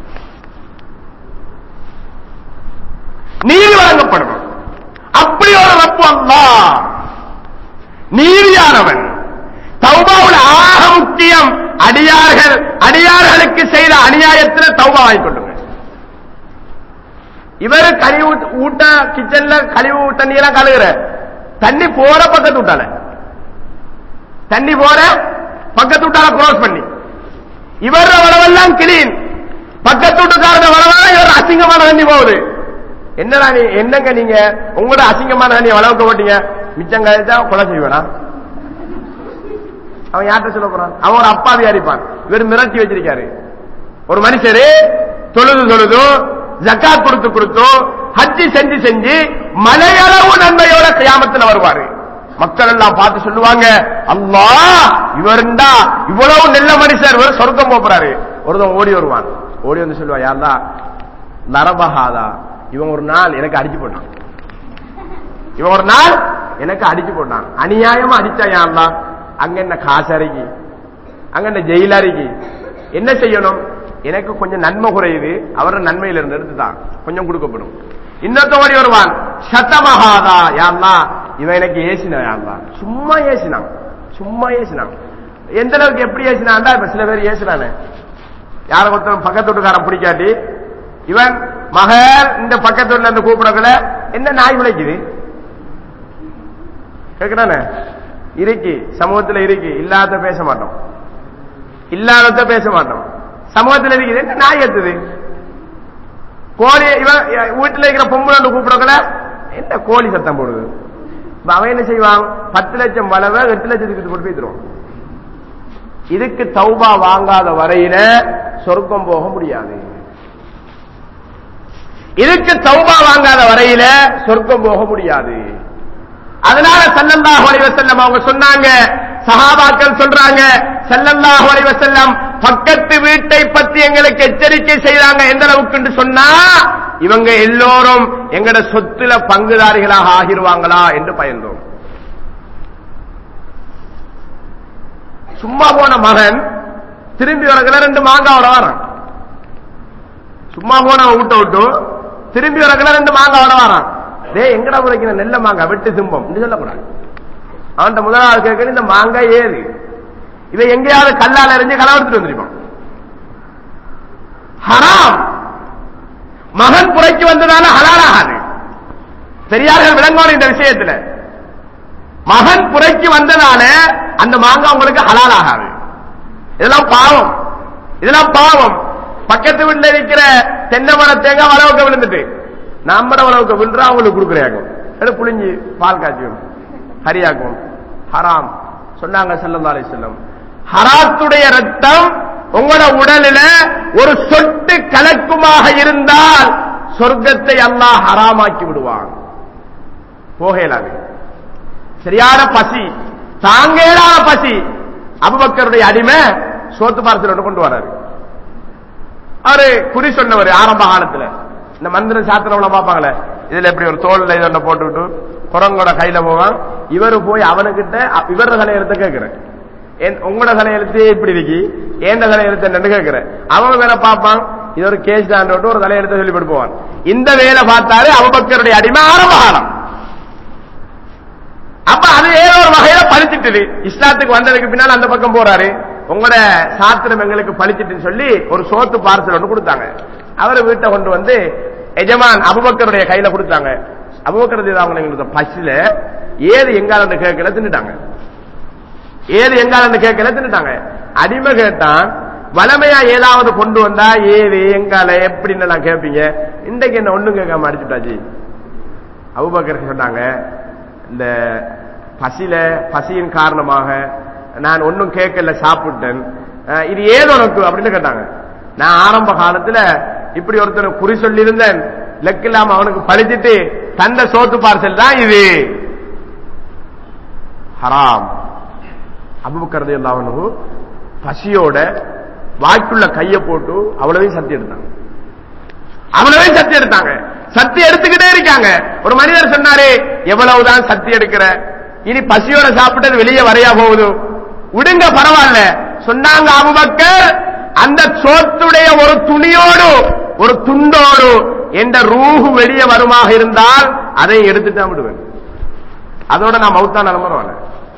நீதி வழங்கப்படும் அப்படி ஒரு ரப்பு அல்லாஹ் நீதியானவன் தௌபாவுல ஆக முக்கியம் அடியார்கள் அடியார்களுக்கு செய்த அநியாயத்தில் தௌபா வாங்கிக் கொள்ளுங்க இவரு கழிவு ஊட்ட- ஊட்ட கிச்சன்ல கழிவு தண்ணீரெல்லாம் கழுகுற தண்ணி போற பக்கத்து விட்டால தண்ணி போற பக்கத்து விட்டால க்ளோஸ் பண்ணி இவர வளவெல்லாம் கிளீன் பக்கத்து வீட்டுக்காரன வளவெல்லாம் இவர் அசிங்கமான தண்ணி போகுது என்னடா நீ என்னங்க நீங்க உங்களோட அசிங்கமான தண்ணி வளவுக்க போட்டீங்க மிச்சம் கழிச்சா கொலை செய்வேனா அவன் யார்கிட்ட சொல்ல போறான் அவன் ஒரு அப்பாவி அடிப்பான் இவர் மிரட்டி வச்சிருக்காரு ஒரு மனுஷரு தொழுது தொழுது ஜக்காத் கொடுத்து கொடுத்து ஹஜ்ஜி செஞ்சு செஞ்சு மலையளவு நன்மையோட கியாமத்துல வருவாரு மக்கள் எல்லாம் பார்த்து சொல்லுவாங்க அல்லாஹ் இவருண்டா இவ்வளவு நல்ல மனுஷர் இவர் சொர்க்கம் போறாரு ஒருத்தன் ஓடி வருவான் ஓடி வந்து சொல்லுவா யாருந்தா நரபகாதா இவன் ஒரு நாள் எனக்கு அடிச்சு போட்டான் இவன் ஒரு நாள் எனக்கு அடிச்சு போட்டான் அநியாயமா அடிச்சா யாருலாம் அங்க என்ன காசறிக்கி அங்க என்ன ஜெயிலறிக்கி என்ன செய்யணும் எனக்கு கொஞ்சம் நன்மை குறையுது அவர நன்மையில இருந்து எடுத்துதான் கொஞ்சம் கொடுக்கப்படும் இன்னொருத்த ஓடி வருவான் சத்தமகாதா யாருலா இவன் எனக்கு ஏசினா யாருலா சும்மா ஏசினான் சும்மா ஏசினான் எந்த அளவுக்கு எப்படி ஏசினான்டா இப்ப சில பேர் ஏசுறானே யார ஒருத்தன் பக்கத்து வீட்டுக்காரன் பிடிக்காட்டி இவன் மகள் இந்த பக்கத்து வீட்டுல இருந்து கூப்பிடக்குள்ள என்ன நாய் விளைக்குது கேக்குறானே இருக்கு சமூகத்துல இருக்கு இல்லாத பேச மாட்டோம் இல்லாதத பேச மாட்டோம் சமூகத்துல இருக்குது என்ன நாய் எத்துது கோழி இவன் வீட்டுல இருக்கிற பொம்பளை கூப்பிடக்கல என்ன கோழி சத்தம் போடுது இப்ப அவன் என்ன செய்வான் பத்து லட்சம் வளவை எட்டு லட்சத்துக்கு கொண்டு போய் தருவான் இதுக்கு தௌபா வாங்காத வரையில சொர்க்கம் போக முடியாது இதுக்கு தௌபா வாங்காத வரையில சொர்க்கம் போக முடியாது அதனால சல்லல்லாஹு அலைஹி வஸல்லம் அவங்க சொன்னாங்க சஹாபாக்கள் சொல்றாங்க சல்லல்லாஹு அலைஹி வஸல்லம் பக்கத்து வீட்டை பத்தி எங்களுக்கு எச்சரிக்கை செய்றாங்க எந்த அளவுக்கு சொன்னா இவங்க எல்லோரும் எங்கட சொத்துல பங்குதாரிகளாக ஆகிருவாங்களா என்று பயந்தோம் சும்மா போன மகன் திரும்பி வரக்குள்ள ரெண்டு மாங்காவோட வரான் சும்மா போன விட்ட விட்டு திரும்பி வரக்குள்ள ரெண்டு மாங்காவோட வரான் டேய் எங்கடா உரைக்கிற நெல்ல மாங்காய் வெட்டு சிம்பம் என்று சொல்லக்கூடாது அவன்கிட்ட முதலாவது கேட்கணும் இந்த மாங்காய் ஏது இவன் எங்கேயாவது கல்லால் எறிஞ்சு களவெடுத்துட்டு வந்துருப்பான் ஹராம் மகன் புரைக்கு வந்ததால ஹலாலாகாது பெரியார்கள் விளங்கணும் இந்த விஷயத்துல மகன் புரைக்கு வந்ததால அந்த மாங்காய் உங்களுக்கு ஹலாலாகாது இதெல்லாம் பாவம் இதெல்லாம் பாவம் பக்கத்து வீட்டுல இருக்கிற தென்னை மர தேங்காய் வளவுக்கு விழுந்துட்டு நம்மட வளவுக்கு விழுறா அவங்களுக்கு கொடுக்குறாக்கும் எடுத்து புளிஞ்சு பால் காய்ச்சும் ஹரியாக்கும் ஹராம் சொன்னாங்க செல்லம் அலை செல்லம் ஹராத்துடைய ரத்தம் உங்களோட உடலில ஒரு சொட்டு கலக்குமாக இருந்தால் சொர்க்கத்தை அல்லாஹ் ஹராமாக்கி விடுவான் போகலாது சரியான பசி தாங்கேலான பசி அபுபக்கருடைய அடிமை சோத்து பார்சல் ஒன்று கொண்டு வராரு அவரு குறி சொன்னவர் ஆரம்ப காலத்துல இந்த மந்திரம் சாத்திரம்லாம் பார்ப்பாங்களே இதுல எப்படி ஒரு தோல்ல இதை போட்டுவிட்டு குரங்கோட கையில போவான் இவரு போய் அவனுக்கிட்ட அ- இவர தலையெழுத்த கேட்கிறேன் என்- உங்களோட தலையெழுத்து இப்படி இருக்கு ஏண்ட தலையெழுத்து என்னன்னு கேட்கிறேன் அவன் வேலை பார்ப்பான் இது ஒரு கேஸ் தான் ஒரு தலையெழுத்த சொல்லி போடுவான் இந்த வேலை பார்த்தாரு அபுபக்கருடைய அடிமை ஆரம்ப காலம் அப்ப அது ஏதோ ஒரு வகையில பழிச்சிட்டுது இஸ்லாத்துக்கு வந்ததுக்கு பின்னால் அந்த பக்கம் போறாரு உங்களோட சாத்திரம் எங்களுக்கு பழிச்சிட்டுன்னு சொல்லி ஒரு சோத்து பார்சல் ஒன்று கொடுத்தாங்க அவரை வீட்டை கொண்டு வந்து எஜமான் அபுபக்கருடைய கையில கொடுத்தாங்க அபுபக்கரது அவங்க எங்களுக்கு பசில ஏது எங்கால கேட்கல தின்னுட்டாங்க ஏது எங்கால கேட்கல தின்னுட்டாங்க அடிமை கேட்டான் வளமையா ஏதாவது கொண்டு வந்தா ஏது எங்கால எப்படின்னு நான் கேட்பீங்க இன்றைக்கு என்ன ஒண்ணும் கேட்காம அடிச்சுட்டாச்சு அபுபக்கர் சொன்னாங்க இந்த பசில பசியின் காரணமாக நான் ஒன்னும் கேட்கல சாப்பிட்டேன் அஹ் இது ஏதோ உனக்கு அப்படின்னு கேட்டாங்க நான் ஆரம்ப காலத்துல இப்படி ஒருத்தர் குறி சொல்லியிருந்தேன் லெக்கில்லாம அவனுக்கு பழிச்சிட்டு தந்த சோத்து பார்சல் தான் இது ஹராம் அபுபக்கரது எல்லாம் பசியோட வாய்க்குள்ள கைய போட்டு அவ்வளவையும் சத்தி எடுத்தாங்க அவ்வளவே சத்தி எடுத்தாங்க சத்தி எடுத்துக்கிட்டே இருக்காங்க ஒரு மனிதர் சொன்னாரு எவ்வளவுதான் சத்தி எடுக்கிற இனி பசியோட சாப்பிட்டது வெளியே வரையா போகுது விடுங்க பரவாயில்ல சொன்னாங்க அபுபக்கர் அந்த சோத்துடைய ஒரு துணியோடு ஒரு துண்டோடு என்ற ரூஹு வெளியே வருமாக இருந்தால் அதை எடுத்துட்டு தான் விடுவேன் அதோட நான் மௌத்தா நிலமரம்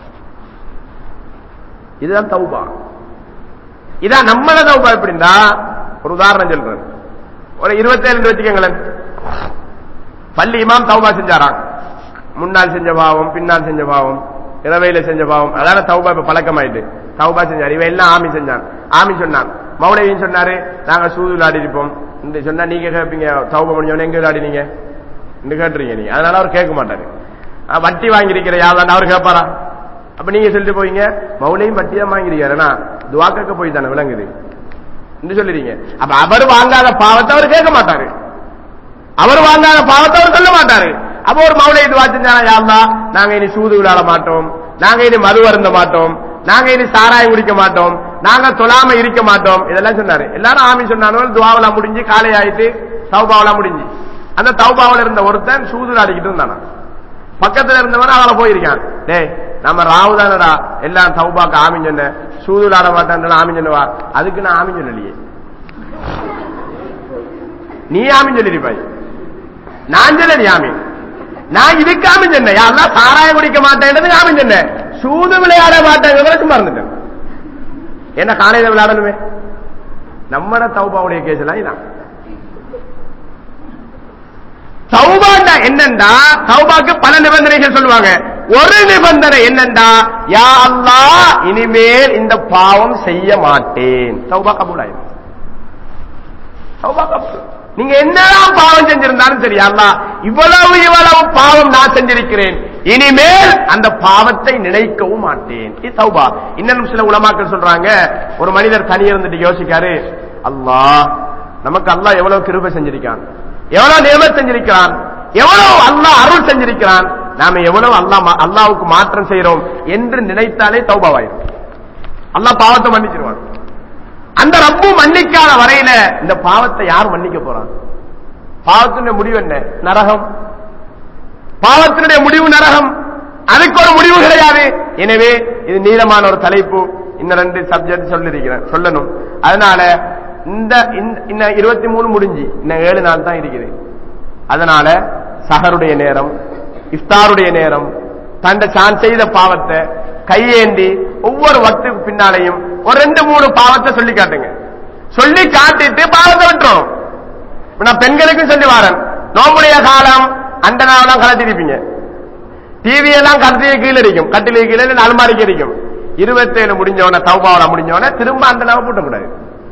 இதுதான் தௌபா இதான் நம்மள தௌபா எப்படின்னா ஒரு உதாரணம் சொல்றேன் ஒரு இருபத்தேழு வச்சுக்கோங்களேன் பள்ளி இமாம் தௌபா செஞ்சாராம் முன்னால் செஞ்ச பாவம் பின்னால் செஞ்ச பாவம் இரவையில செஞ்ச பாவம் அதான தௌபா இப்ப பழக்கமாயிட்டு தௌபா செஞ்சார் இவன் எல்லாம் ஆமி செஞ்சான் ஆமி சொன்னான் மௌலவியும் சொன்னாரு நாங்க சூது விளையாடி இருப்போம் இந்த சொன்னா நீங்க கேட்பீங்க தௌபா முடிஞ்சவன எங்க விளையாடினீங்க இந்த கேட்டுறீங்க நீங்க அதனால அவர் கேட்க மாட்டாரு ஆ, வட்டி வாங்கியிருக்கிற யாரும் அவர் கேட்பாரா அப்ப நீங்க சொல்லிட்டு போவீங்க மௌலையும் வட்டி தான் வாங்கிருக்காருனா துவாக்க போய் தானே விளங்குது என்று சொல்லிடுறீங்க அப்ப அவர் வாங்காத பாவத்தை அவர் கேட்க மாட்டாரு அவர் வாங்காத பாவத்தை அவர் சொல்ல மாட்டாரு அப்ப ஒரு மௌலை இது வாச்சிருந்தானா யாருந்தா நாங்க இனி சூது விளையாட மாட்டோம் நாங்க இனி மது அருந்த மாட்டோம் நாங்க இனி சாராயம் குடிக்க மாட்டோம் நாங்க தொழாம இருக்க மாட்டோம் இதெல்லாம் சொன்னாரு எல்லாரும் ஆமி சொன்னாலும் துவாவெல்லாம் முடிஞ்சு காலை ஆயிட்டு தௌபாவெல்லாம் முடிஞ்சு அந்த தௌபாவில் இருந்த ஒருத்தன் சூது விளையாடிக்கிட்டு இருந்தானா பக்கத்துல இருந்தவன் அவளை போயிருக்கான் டேய் நம்ம ராவு தானடா எல்லாம் தௌபாக்கு ஆமின் சொன்ன சூது விளையாட மாட்டேன் ஆமின் சொன்னவா அதுக்கு நான் ஆமின் சொல்லலையே நீ ஆமின் சொல்லிருப்பாய் நான் சொல்ல நீ ஆமீன் நான் இதுக்கு ஆமின் சொன்னேன் யாரெல்லாம் சாராயம் குடிக்க மாட்டேன்றது ஆமின் சொன்னேன் சூது விளையாட மாட்டேங்கிறத சும்மா இருந்துட்டேன் என்ன காலையில விளையாடணுமே நம்மட தௌபாவுடைய கேஸ் எல்லாம் இதான் தௌபாண்டா என்னண்டா தௌபாக்கு பல நிபந்தனைகள் சொல்லுவாங்க ஒரு நிபந்தனை என்னண்டா யா அல்லாஹ் இனிமேல் இந்த பாவம் செய்ய மாட்டேன் தௌபா கபூல் ஆயிரும் தௌபா கபூல் நீங்க என்னதான் பாவம் செஞ்சிருந்தாலும் சரி அல்லாஹ் இவ்வளவு இவ்வளவு பாவம் நான் செஞ்சிருக்கிறேன் இனிமேல் அந்த பாவத்தை நினைக்கவும் மாட்டேன் இது தௌபா இன்னும் சில உலமாக்கள் சொல்றாங்க ஒரு மனிதர் தனியே இருந்துட்டு யோசிக்காரு அல்லாஹ் நமக்கு அல்லாஹ் எவ்வளவு கிருபை செஞ்சிருக்கான் எவ்வளவு நியமம் செஞ்சிருக்கிறான் எவ்வளவு அல்லாஹ் அருள் செஞ்சிருக்கிறான் நாம எவ்வளவு அல்லாஹ் மா- அல்லாஹ்வுக்கு மாற்றம் செய்யறோம் என்று நினைத்தாலே தௌபாவாயிரும் அல்லாஹ் பாவத்தை மன்னிச்சிருவான் அந்த ரப்பு மன்னிக்காத வரையில இந்த பாவத்தை யார் மன்னிக்க போறான் பாவத்தினுடைய முடிவு என்ன நரகம் பாவத்தினுடைய முடிவு நரகம் அதுக்கு ஒரு முடிவு கிடையாது எனவே இது நீளமான ஒரு தலைப்பு இன்னும் ரெண்டு சப்ஜெக்ட் சொல்லிருக்கிறேன் சொல்லணும் அதனால இந்த இந்த- இன்னும் இருபத்தி மூணு முடிஞ்சு இன்னும் ஏழு நாள் தான் இருக்குது அதனால சஹருடைய நேரம் இஃப்தாருடைய நேரம் தண்ட தான் செய்த பாவத்தை கையேந்தி ஒவ்வொரு வக்துக்கு பின்னாலையும் ஒரு ரெண்டு மூணு பாவத்தை சொல்லி காட்டுங்க சொல்லி காட்டிட்டு பாவத்தை விட்டுரும் இப்ப நான் பெண்களுக்கும் சொல்லி வரேன் நோம்புடைய காலம் அந்த நாளெல்லாம் கலத்திருப்பீங்க டிவி எல்லாம் கலத்தி கீழே இருக்கும் கட்டிலே கீழே இல்ல அலமாரிக்கு இருக்கும் இருபத்தேழு முடிஞ்சவன தௌபாவில முடிஞ்சவன திரும்ப அந்த நாவை பூட்ட கூடாது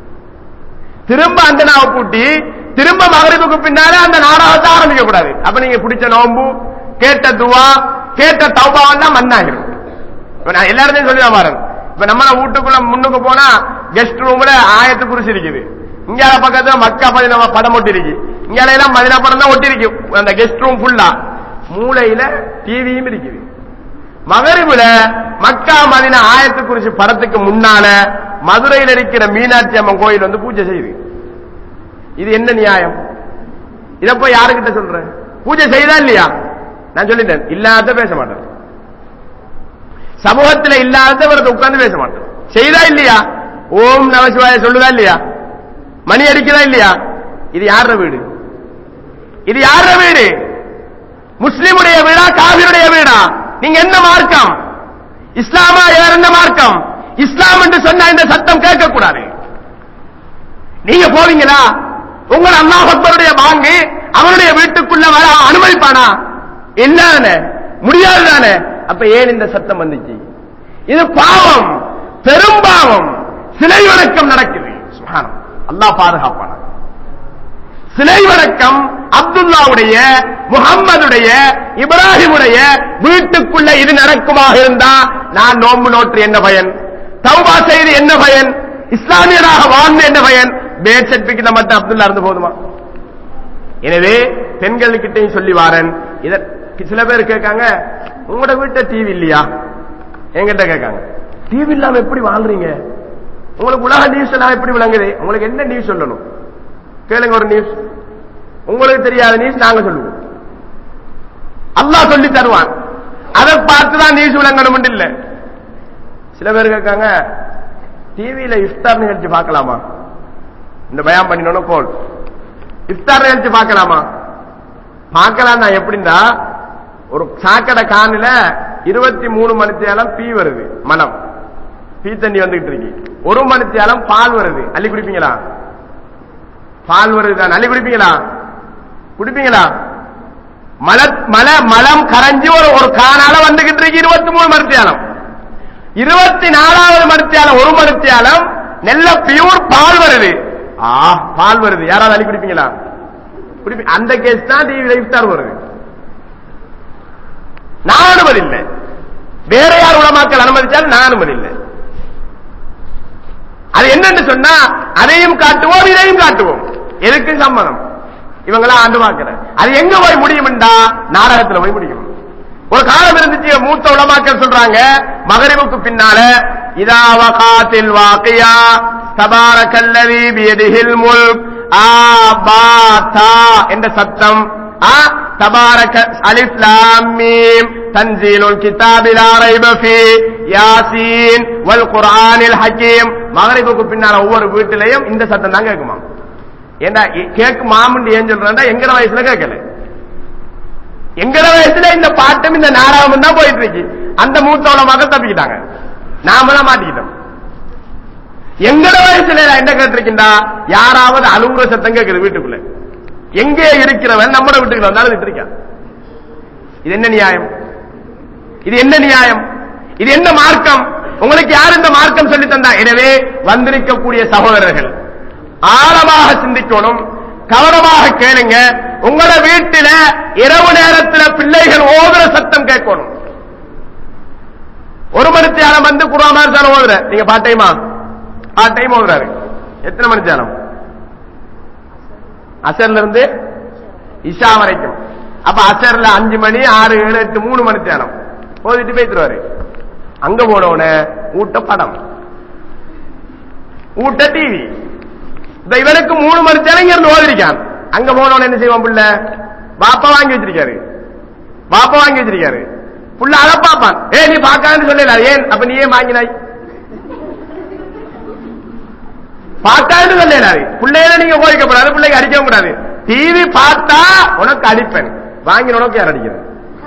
திரும்ப அந்த நாவை பூட்டி திரும்ப மகரிபுக்கு பின்னால அந்த நாடகத்தை ஆரம்பிக்க கூடாது அப்ப நீங்க பிடிச்ச நோம்பு கேட்ட துவா கேட்ட தௌபாவெல்லாம் மண்ணாகிரும் இப்ப நான் எல்லாருமே சொல்லி தான் பாருங்க இப்ப நம்ம வீட்டுக்குள்ள முன்னுக்கு போனா கெஸ்ட் ரூம்ல ஆயத்து குறிச்சு இருக்குது இங்கால பக்கத்துல மக்கா பதின படம் ஒட்டி இருக்கு இங்கால எல்லாம் மதினா படம் தான் ஒட்டி இருக்கு அந்த கெஸ்ட் ரூம் ஃபுல்லா மூளையில டிவியும் இருக்குது மகரிபுல மக்கா மதினா ஆயத்து குறிச்சு படத்துக்கு முன்னால மதுரையில் இருக்கிற மீனாட்சி அம்மன் கோயில் வந்து பூஜை செய்யுது இது என்ன நியாயம் இத போய் யாருக்கிட்ட சொல்றேன் பூஜை செய்தா இல்லையா நான் சொல்லிட்டேன் இல்லாத பேச மாட்டேன் சமூகத்துல இல்லாதவரத்தை உட்கார்ந்து பேச மாட்டேன் செய்தா இல்லையா ஓம் நமசிவாய சொல்லுதா இல்லையா மணி அடிக்கிறதா இல்லையா இது யார வீடு இது யார வீடு முஸ்லிமுடைய வீடா காவிருடைய வீடா நீங்க என்ன மார்க்கம் இஸ்லாமா வேற என்ன மார்க்கம் இஸ்லாம் என்று சொன்ன இந்த சத்தம் கேட்கக்கூடாது நீங்க போவீங்களா உங்கள் அல்லாஹ் அக்பருடைய வாங்கி அவனுடைய வீட்டுக்குள்ள வர அனுமதிப்பானா இல்லதானே முடியாதுதானே அப்ப ஏன் இந்த சத்தம் வந்துச்சு இது பாவம் பெரும் பாவம் சிலை வணக்கம் நடக்குது சுப்ஹானல்லாஹ். அல்லாஹ் பாதுகாப்பான சிலை வணக்கம் அப்துல்லாவுடைய முகம்மதுடைய இப்ராஹிமுடைய வீட்டுக்குள்ள இது நடக்குமாக இருந்தா நான் நோன்பு நோற்று என்ன பயன் தௌபா செய்து என்ன பயன் இஸ்லாமியராக வாழ்ந்து என்ன பயன் பேட் சர்டிபிகேட் மட்டும் அப்துல்லா இருந்து போதுமா எனவே பெண்களுக்கிட்டையும் சொல்லி வாரன் இத சில பேர் கேட்காங்க உங்களோட வீட்டை டிவி இல்லையா என்கிட்ட கேட்காங்க டிவி இல்லாம எப்படி வாழ்றீங்க உங்களுக்கு உலக நியூஸ் எல்லாம் எப்படி விளங்குது உங்களுக்கு என்ன நியூஸ் சொல்லணும் கேளுங்க ஒரு நியூஸ் உங்களுக்கு தெரியாத நியூஸ் நாங்க சொல்லுவோம் அல்லாஹ் சொல்லி தருவான் அதை பார்த்து தான் நியூஸ் விளங்கணும் இல்ல சில பேர் கேட்காங்க டிவியில இஃப்தார் நிகழ்ச்சி பார்க்கலாமா இந்த பயம் பண்ணினோம் கோல் இஃப்தார் நிகழ்ச்சி பார்க்கலாமா பார்க்கலாம் தான் எப்படின்னா ஒரு சாக்கடை காணில இருபத்தி மூணு மணித்தியாலம் பீ வருது மனம் பீ தண்ணி வந்துகிட்டு இருக்கு ஒரு மணித்தியாலம் பால் வருது அள்ளி குடிப்பீங்களா பால் வருது தான் அள்ளி குடிப்பீங்களா குடிப்பீங்களா மல மல மலம் கரைஞ்சி ஒரு ஒரு காணால வந்துகிட்டு இருக்கு இருபத்தி மூணு மணித்தியாலம் இருபத்தி நாலாவது மணித்தியாலம் ஒரு மணித்தியாலம் நெல்ல பியூர் பால் வருது ஆ பால் வருது யாராவது அள்ளி குடிப்பீங்களா குடிப்பீ- அந்த கேஸ் தான் டிவியில இஃப்தார் வருது நான் அனுமதி இல்லை வேற யார் உலமாக்கள் அனுமதிச்சாலும் நான் அனுமதி இல்லை அது என்னன்னு சொன்னா அதையும் காட்டுவோம் இதையும் காட்டுவோம் எதுக்கு சம்மதம் இவங்களாம் ஆண்டு பார்க்கிற அது எங்க போய் முடியும்டா நாடகத்துல போய் முடியும் ஒரு காலம் இருந்துச்சு மூத்த உலமாக்கள் சொல்றாங்க மகரிவுக்கு பின்னால இதா வகாத்தில் வாக்கியா தபாரக்கல்லவி பியதிஹில் முல்க் ஆ பா தா என்ற சத்தம் ஆ தபாரக அலிஃப் லாம் மீம் தன்சீலுல் கிதாபி லா ரைப ஃபீ யாசீன் வல் குர்ஆனில் ஹக்கீம் மகரிபுக்கு பின்னால ஒவ்வொரு வீட்டிலையும் இந்த சத்தம் தான் கேட்குமா ஏண்டா இ- கேட்குமாம்னு ஏன் சொல்றேன்டா எங்கட வயசுல கேட்கல எங்கட வயசுல இந்த பாட்டும் இந்த நாடகமும் தான் போயிட்டு இருக்கு அந்த மூத்தோட மகள் தப்பிக்கிட்டாங்க நாமளாம் மாட்டிக்கிட்டோம் எங்கட வயசுல நான் என்ன கேட்டிருக்கின்றா யாராவது அலுவலக சத்தம் கேட்குது வீட்டுக்குள்ள எங்கே இருக்கிறவன் நம்மட வீட்டுக்குள்ள வந்தாலும் இருக்கான் இது என்ன நியாயம் இது என்ன நியாயம் இது என்ன மார்க்கம் உங்களுக்கு யார் இந்த மார்க்கம் சொல்லி தந்தா எனவே வந்திருக்கக்கூடிய சகோதரர்கள் ஆழமாக சிந்திக்கணும் கவனமாக கேளுங்க உங்களோட வீட்டில இரவு நேரத்துல பிள்ளைகள் ஓதுற சத்தம் கேட்கணும் ஒரு மணி தியானம் வந்து குராமாரிசாலம் ஓதுற நீங்க பாட்டைமா பாட்டையும் ஓதுறாரு எத்தனை மணி தியானம் அசர்ல இருந்து இஷா வரைக்கும் அப்ப அசர்ல அஞ்சு மணி ஆறு ஏழு எட்டு மூணு மணி தியானம் ஓதிட்டு போய்த்துருவாரு அங்க போனவன ஊட்ட படம் ஊட்ட டிவி இந்த இவனுக்கு மூணு மணி தியானம் இங்க இருந்து ஓதிருக்கான் அங்க போனவன என்ன செய்வான் புள்ள பாப்பா வாங்கி வச்சிருக்காரு பாப்பா வாங்கி வச்சிருக்காரு புள்ள அத பாப்பான் ஏ நீ பாக்கான்னு சொல்லல ஏன் அப்ப நீ ஏன் வாங்கினாய் பார்க்காது சொல்லலாரு பிள்ளையில நீங்க கோரிக்கப்படாது பிள்ளைக்கு அடிக்கவும் கூடாது டிவி பார்த்தா உனக்கு அடிப்பேன் வாங்கி உனக்கு யார் அடிக்கிறேன்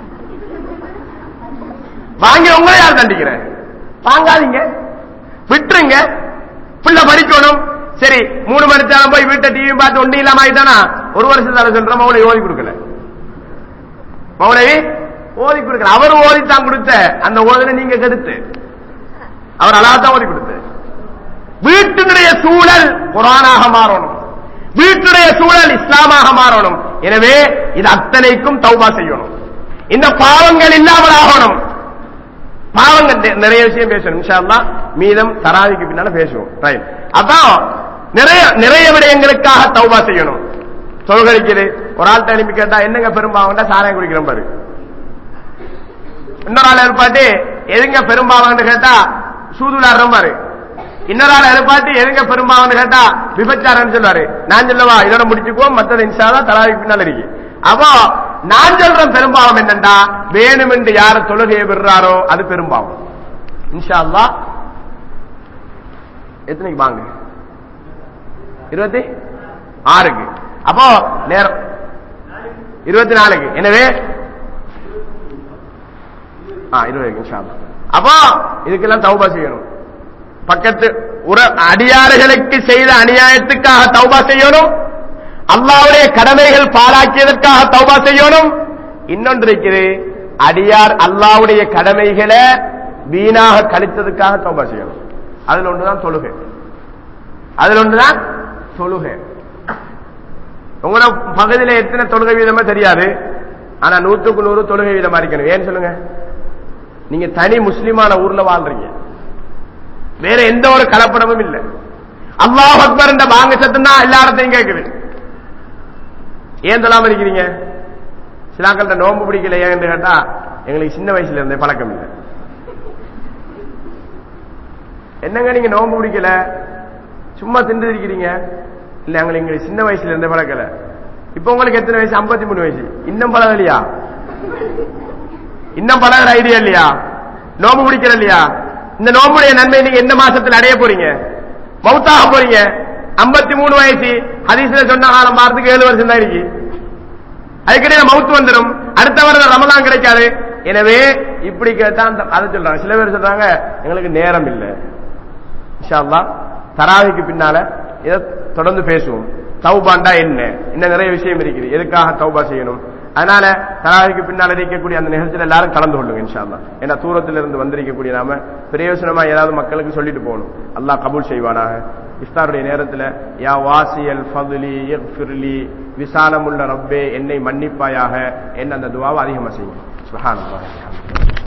வாங்கி உங்களை யார் தண்டிக்கிறேன் வாங்காதீங்க விட்டுருங்க பிள்ளை படிக்கணும் சரி மூணு மணி நேரம் போய் வீட்டை டிவி பார்த்து ஒண்ணு இல்லாம ஆயிட்டானா ஒரு வருஷத்தால சொல்ற மௌனை ஓதி கொடுக்கல மௌனவி ஓதி கொடுக்கல அவர் ஓதித்தான் கொடுத்த அந்த ஓதனை நீங்க கெடுத்து அவர் அழகாத்தான் ஓதி கொடுத்து வீட்டினுடைய சூழல் குரானாக மாறணும் வீட்டுடைய சூழல் இஸ்லாமாக மாறணும் எனவே இது அத்தனைக்கும் தௌபா செய்யணும் இந்த பாவங்கள் இல்லாமல் ஆகணும் பாவங்கள் நெ- நிறைய விஷயம் பேசணும் இன்ஷா அல்லாஹ் மீதம் தராவிக்கு பின்னால பேசுவோம் ரைட் அதான் நிறைய நிறைய விடயங்களுக்காக தௌபா செய்யணும் தொழுகழிக்குது ஒரு ஆள்கிட்ட அனுப்பி கேட்டா என்னங்க பெரும்பாவண்டா சாராயம் குடிக்கிறோம் பாரு இன்னொரு ஆள் எழுப்பாட்டி எதுங்க பெரும்பாவம்னு கேட்டா சூதுலாடுறோம் பாரு இன்னொரு ஆள் எழுப்பாட்டி எதுங்க பெரும்பாவம்னு கேட்டா விபச்சாரம்னு சொல்லுவாரு நான் சொல்லவா இதோட முடிச்சுக்குவோம் மத்தது இன்ஷால்லா தலாவிக்கு பின்னால் இருக்கு அப்போ நான் சொல்றேன் பெரும்பாவம் என்னண்டா வேணுமென்று யார தொழுகையை விடுறாரோ அது பெரும்பாவம் இன்ஷா அல்லாஹ் எத்தனைக்கு வாங்க இருபத்தி ஆறுக்கு அப்போ நேரம் இருபத்தி நாலுக்கு எனவே ஆ இருபது இன்ஷா அல்லாஹ். அப்போ இதுக்கெல்லாம் தௌபா செய்யணும் பக்கத்து உற அடியாறுகளுக்கு செய்த அநியாயத்துக்காக தௌபா செய்யணும் அல்லாவுடைய கடமைகள் பாராக்கியதற்காக தௌபா செய்யணும் இன்னொன்று இருக்குது அடியார் அல்லாவுடைய கடமைகளை வீணாக கழித்ததுக்காக தௌபா செய்யணும் அதுல ஒன்றுதான் தொழுகை அதுல ஒன்றுதான் தொழுகை உங்களோட பகுதியில எத்தனை தொழுகை வீதமா தெரியாது ஆனா நூத்துக்கு நூறு தொழுகை வீதமா இருக்கணும் ஏன்னு சொல்லுங்க நீங்க தனி முஸ்லிமான ஊர்ல வாழ்றீங்க வேற எந்த ஒரு கலப்படமும் இல்ல அல்லாஹ் அக்பர் என்ற பாங்க சத்தம் தான் எல்லா இடத்தையும் கேட்குது ஏன் சொல்லாம இருக்கிறீங்க சிலாக்கள்கிட்ட நோன்பு பிடிக்கல ஏன்னு கேட்டா எங்களுக்கு சின்ன வயசுல இருந்தே பழக்கம் இல்லை என்னங்க நீங்க நோன்பு பிடிக்கல சும்மா திண்டு இருக்கிறீங்க இல்ல எங்களுக்கு எங்களுக்கு சின்ன வயசுல இருந்தே பழக்கல இப்ப உங்களுக்கு எத்தனை வயசு 53 மூணு வயசு இன்னும் பழகலையா இன்னும் பழகிற ஐடியா இல்லையா நோம்பு பிடிக்கிற இல்லையா இந்த நோம்புடைய நன்மை நீங்க எந்த மாசத்துல அடைய போறீங்க மௌத்தாக போறீங்க 53 மூணு வயசு ஹதீஸ்ல சொன்ன காலம் பாரத்துக்கு ஏழு வருஷம் தான் இருக்கு அதுக்கிடையே மவுத்து வந்துடும் அடுத்த வருடம் ரமலான் கிடைக்காது எனவே இப்படி கேட்டா அந்த அதை சொல்றாங்க சில பேர் சொல்றாங்க எங்களுக்கு நேரம் இல்லை இன்ஷா அல்லாஹ் தராவிக்கு பின்னால இதை தொடர்ந்து பேசுவோம் தௌபாண்டா என்ன இன்னும் நிறைய விஷயம் இருக்குது எதுக்காக தௌபா செய்யணும் அதனால தராவிக்கு பின்னால் இருக்கக்கூடிய அந்த நிகழ்ச்சியில் எல்லாரும் கலந்து கொள்ளுங்க இன்ஷா அல்லாஹ் ஏன்னா தூரத்துல இருந்து வந்திருக்கக்கூடிய நாம பிரயோசனமா ஏதாவது மக்களுக்கு சொல்லிட்டு போகணும் அல்லாஹ் கபூல் செய்வானாக இஃப்தாருடைய நேரத்துல யா வாசியல் ஃபதுலி இக்ஃபிர்லி விசாலமுள்ள ரப்பே என்னை மன்னிப்பாயாக என்ன அந்த துவாவை அதிகமா செய்யுங்க சுபஹானல்லாஹ்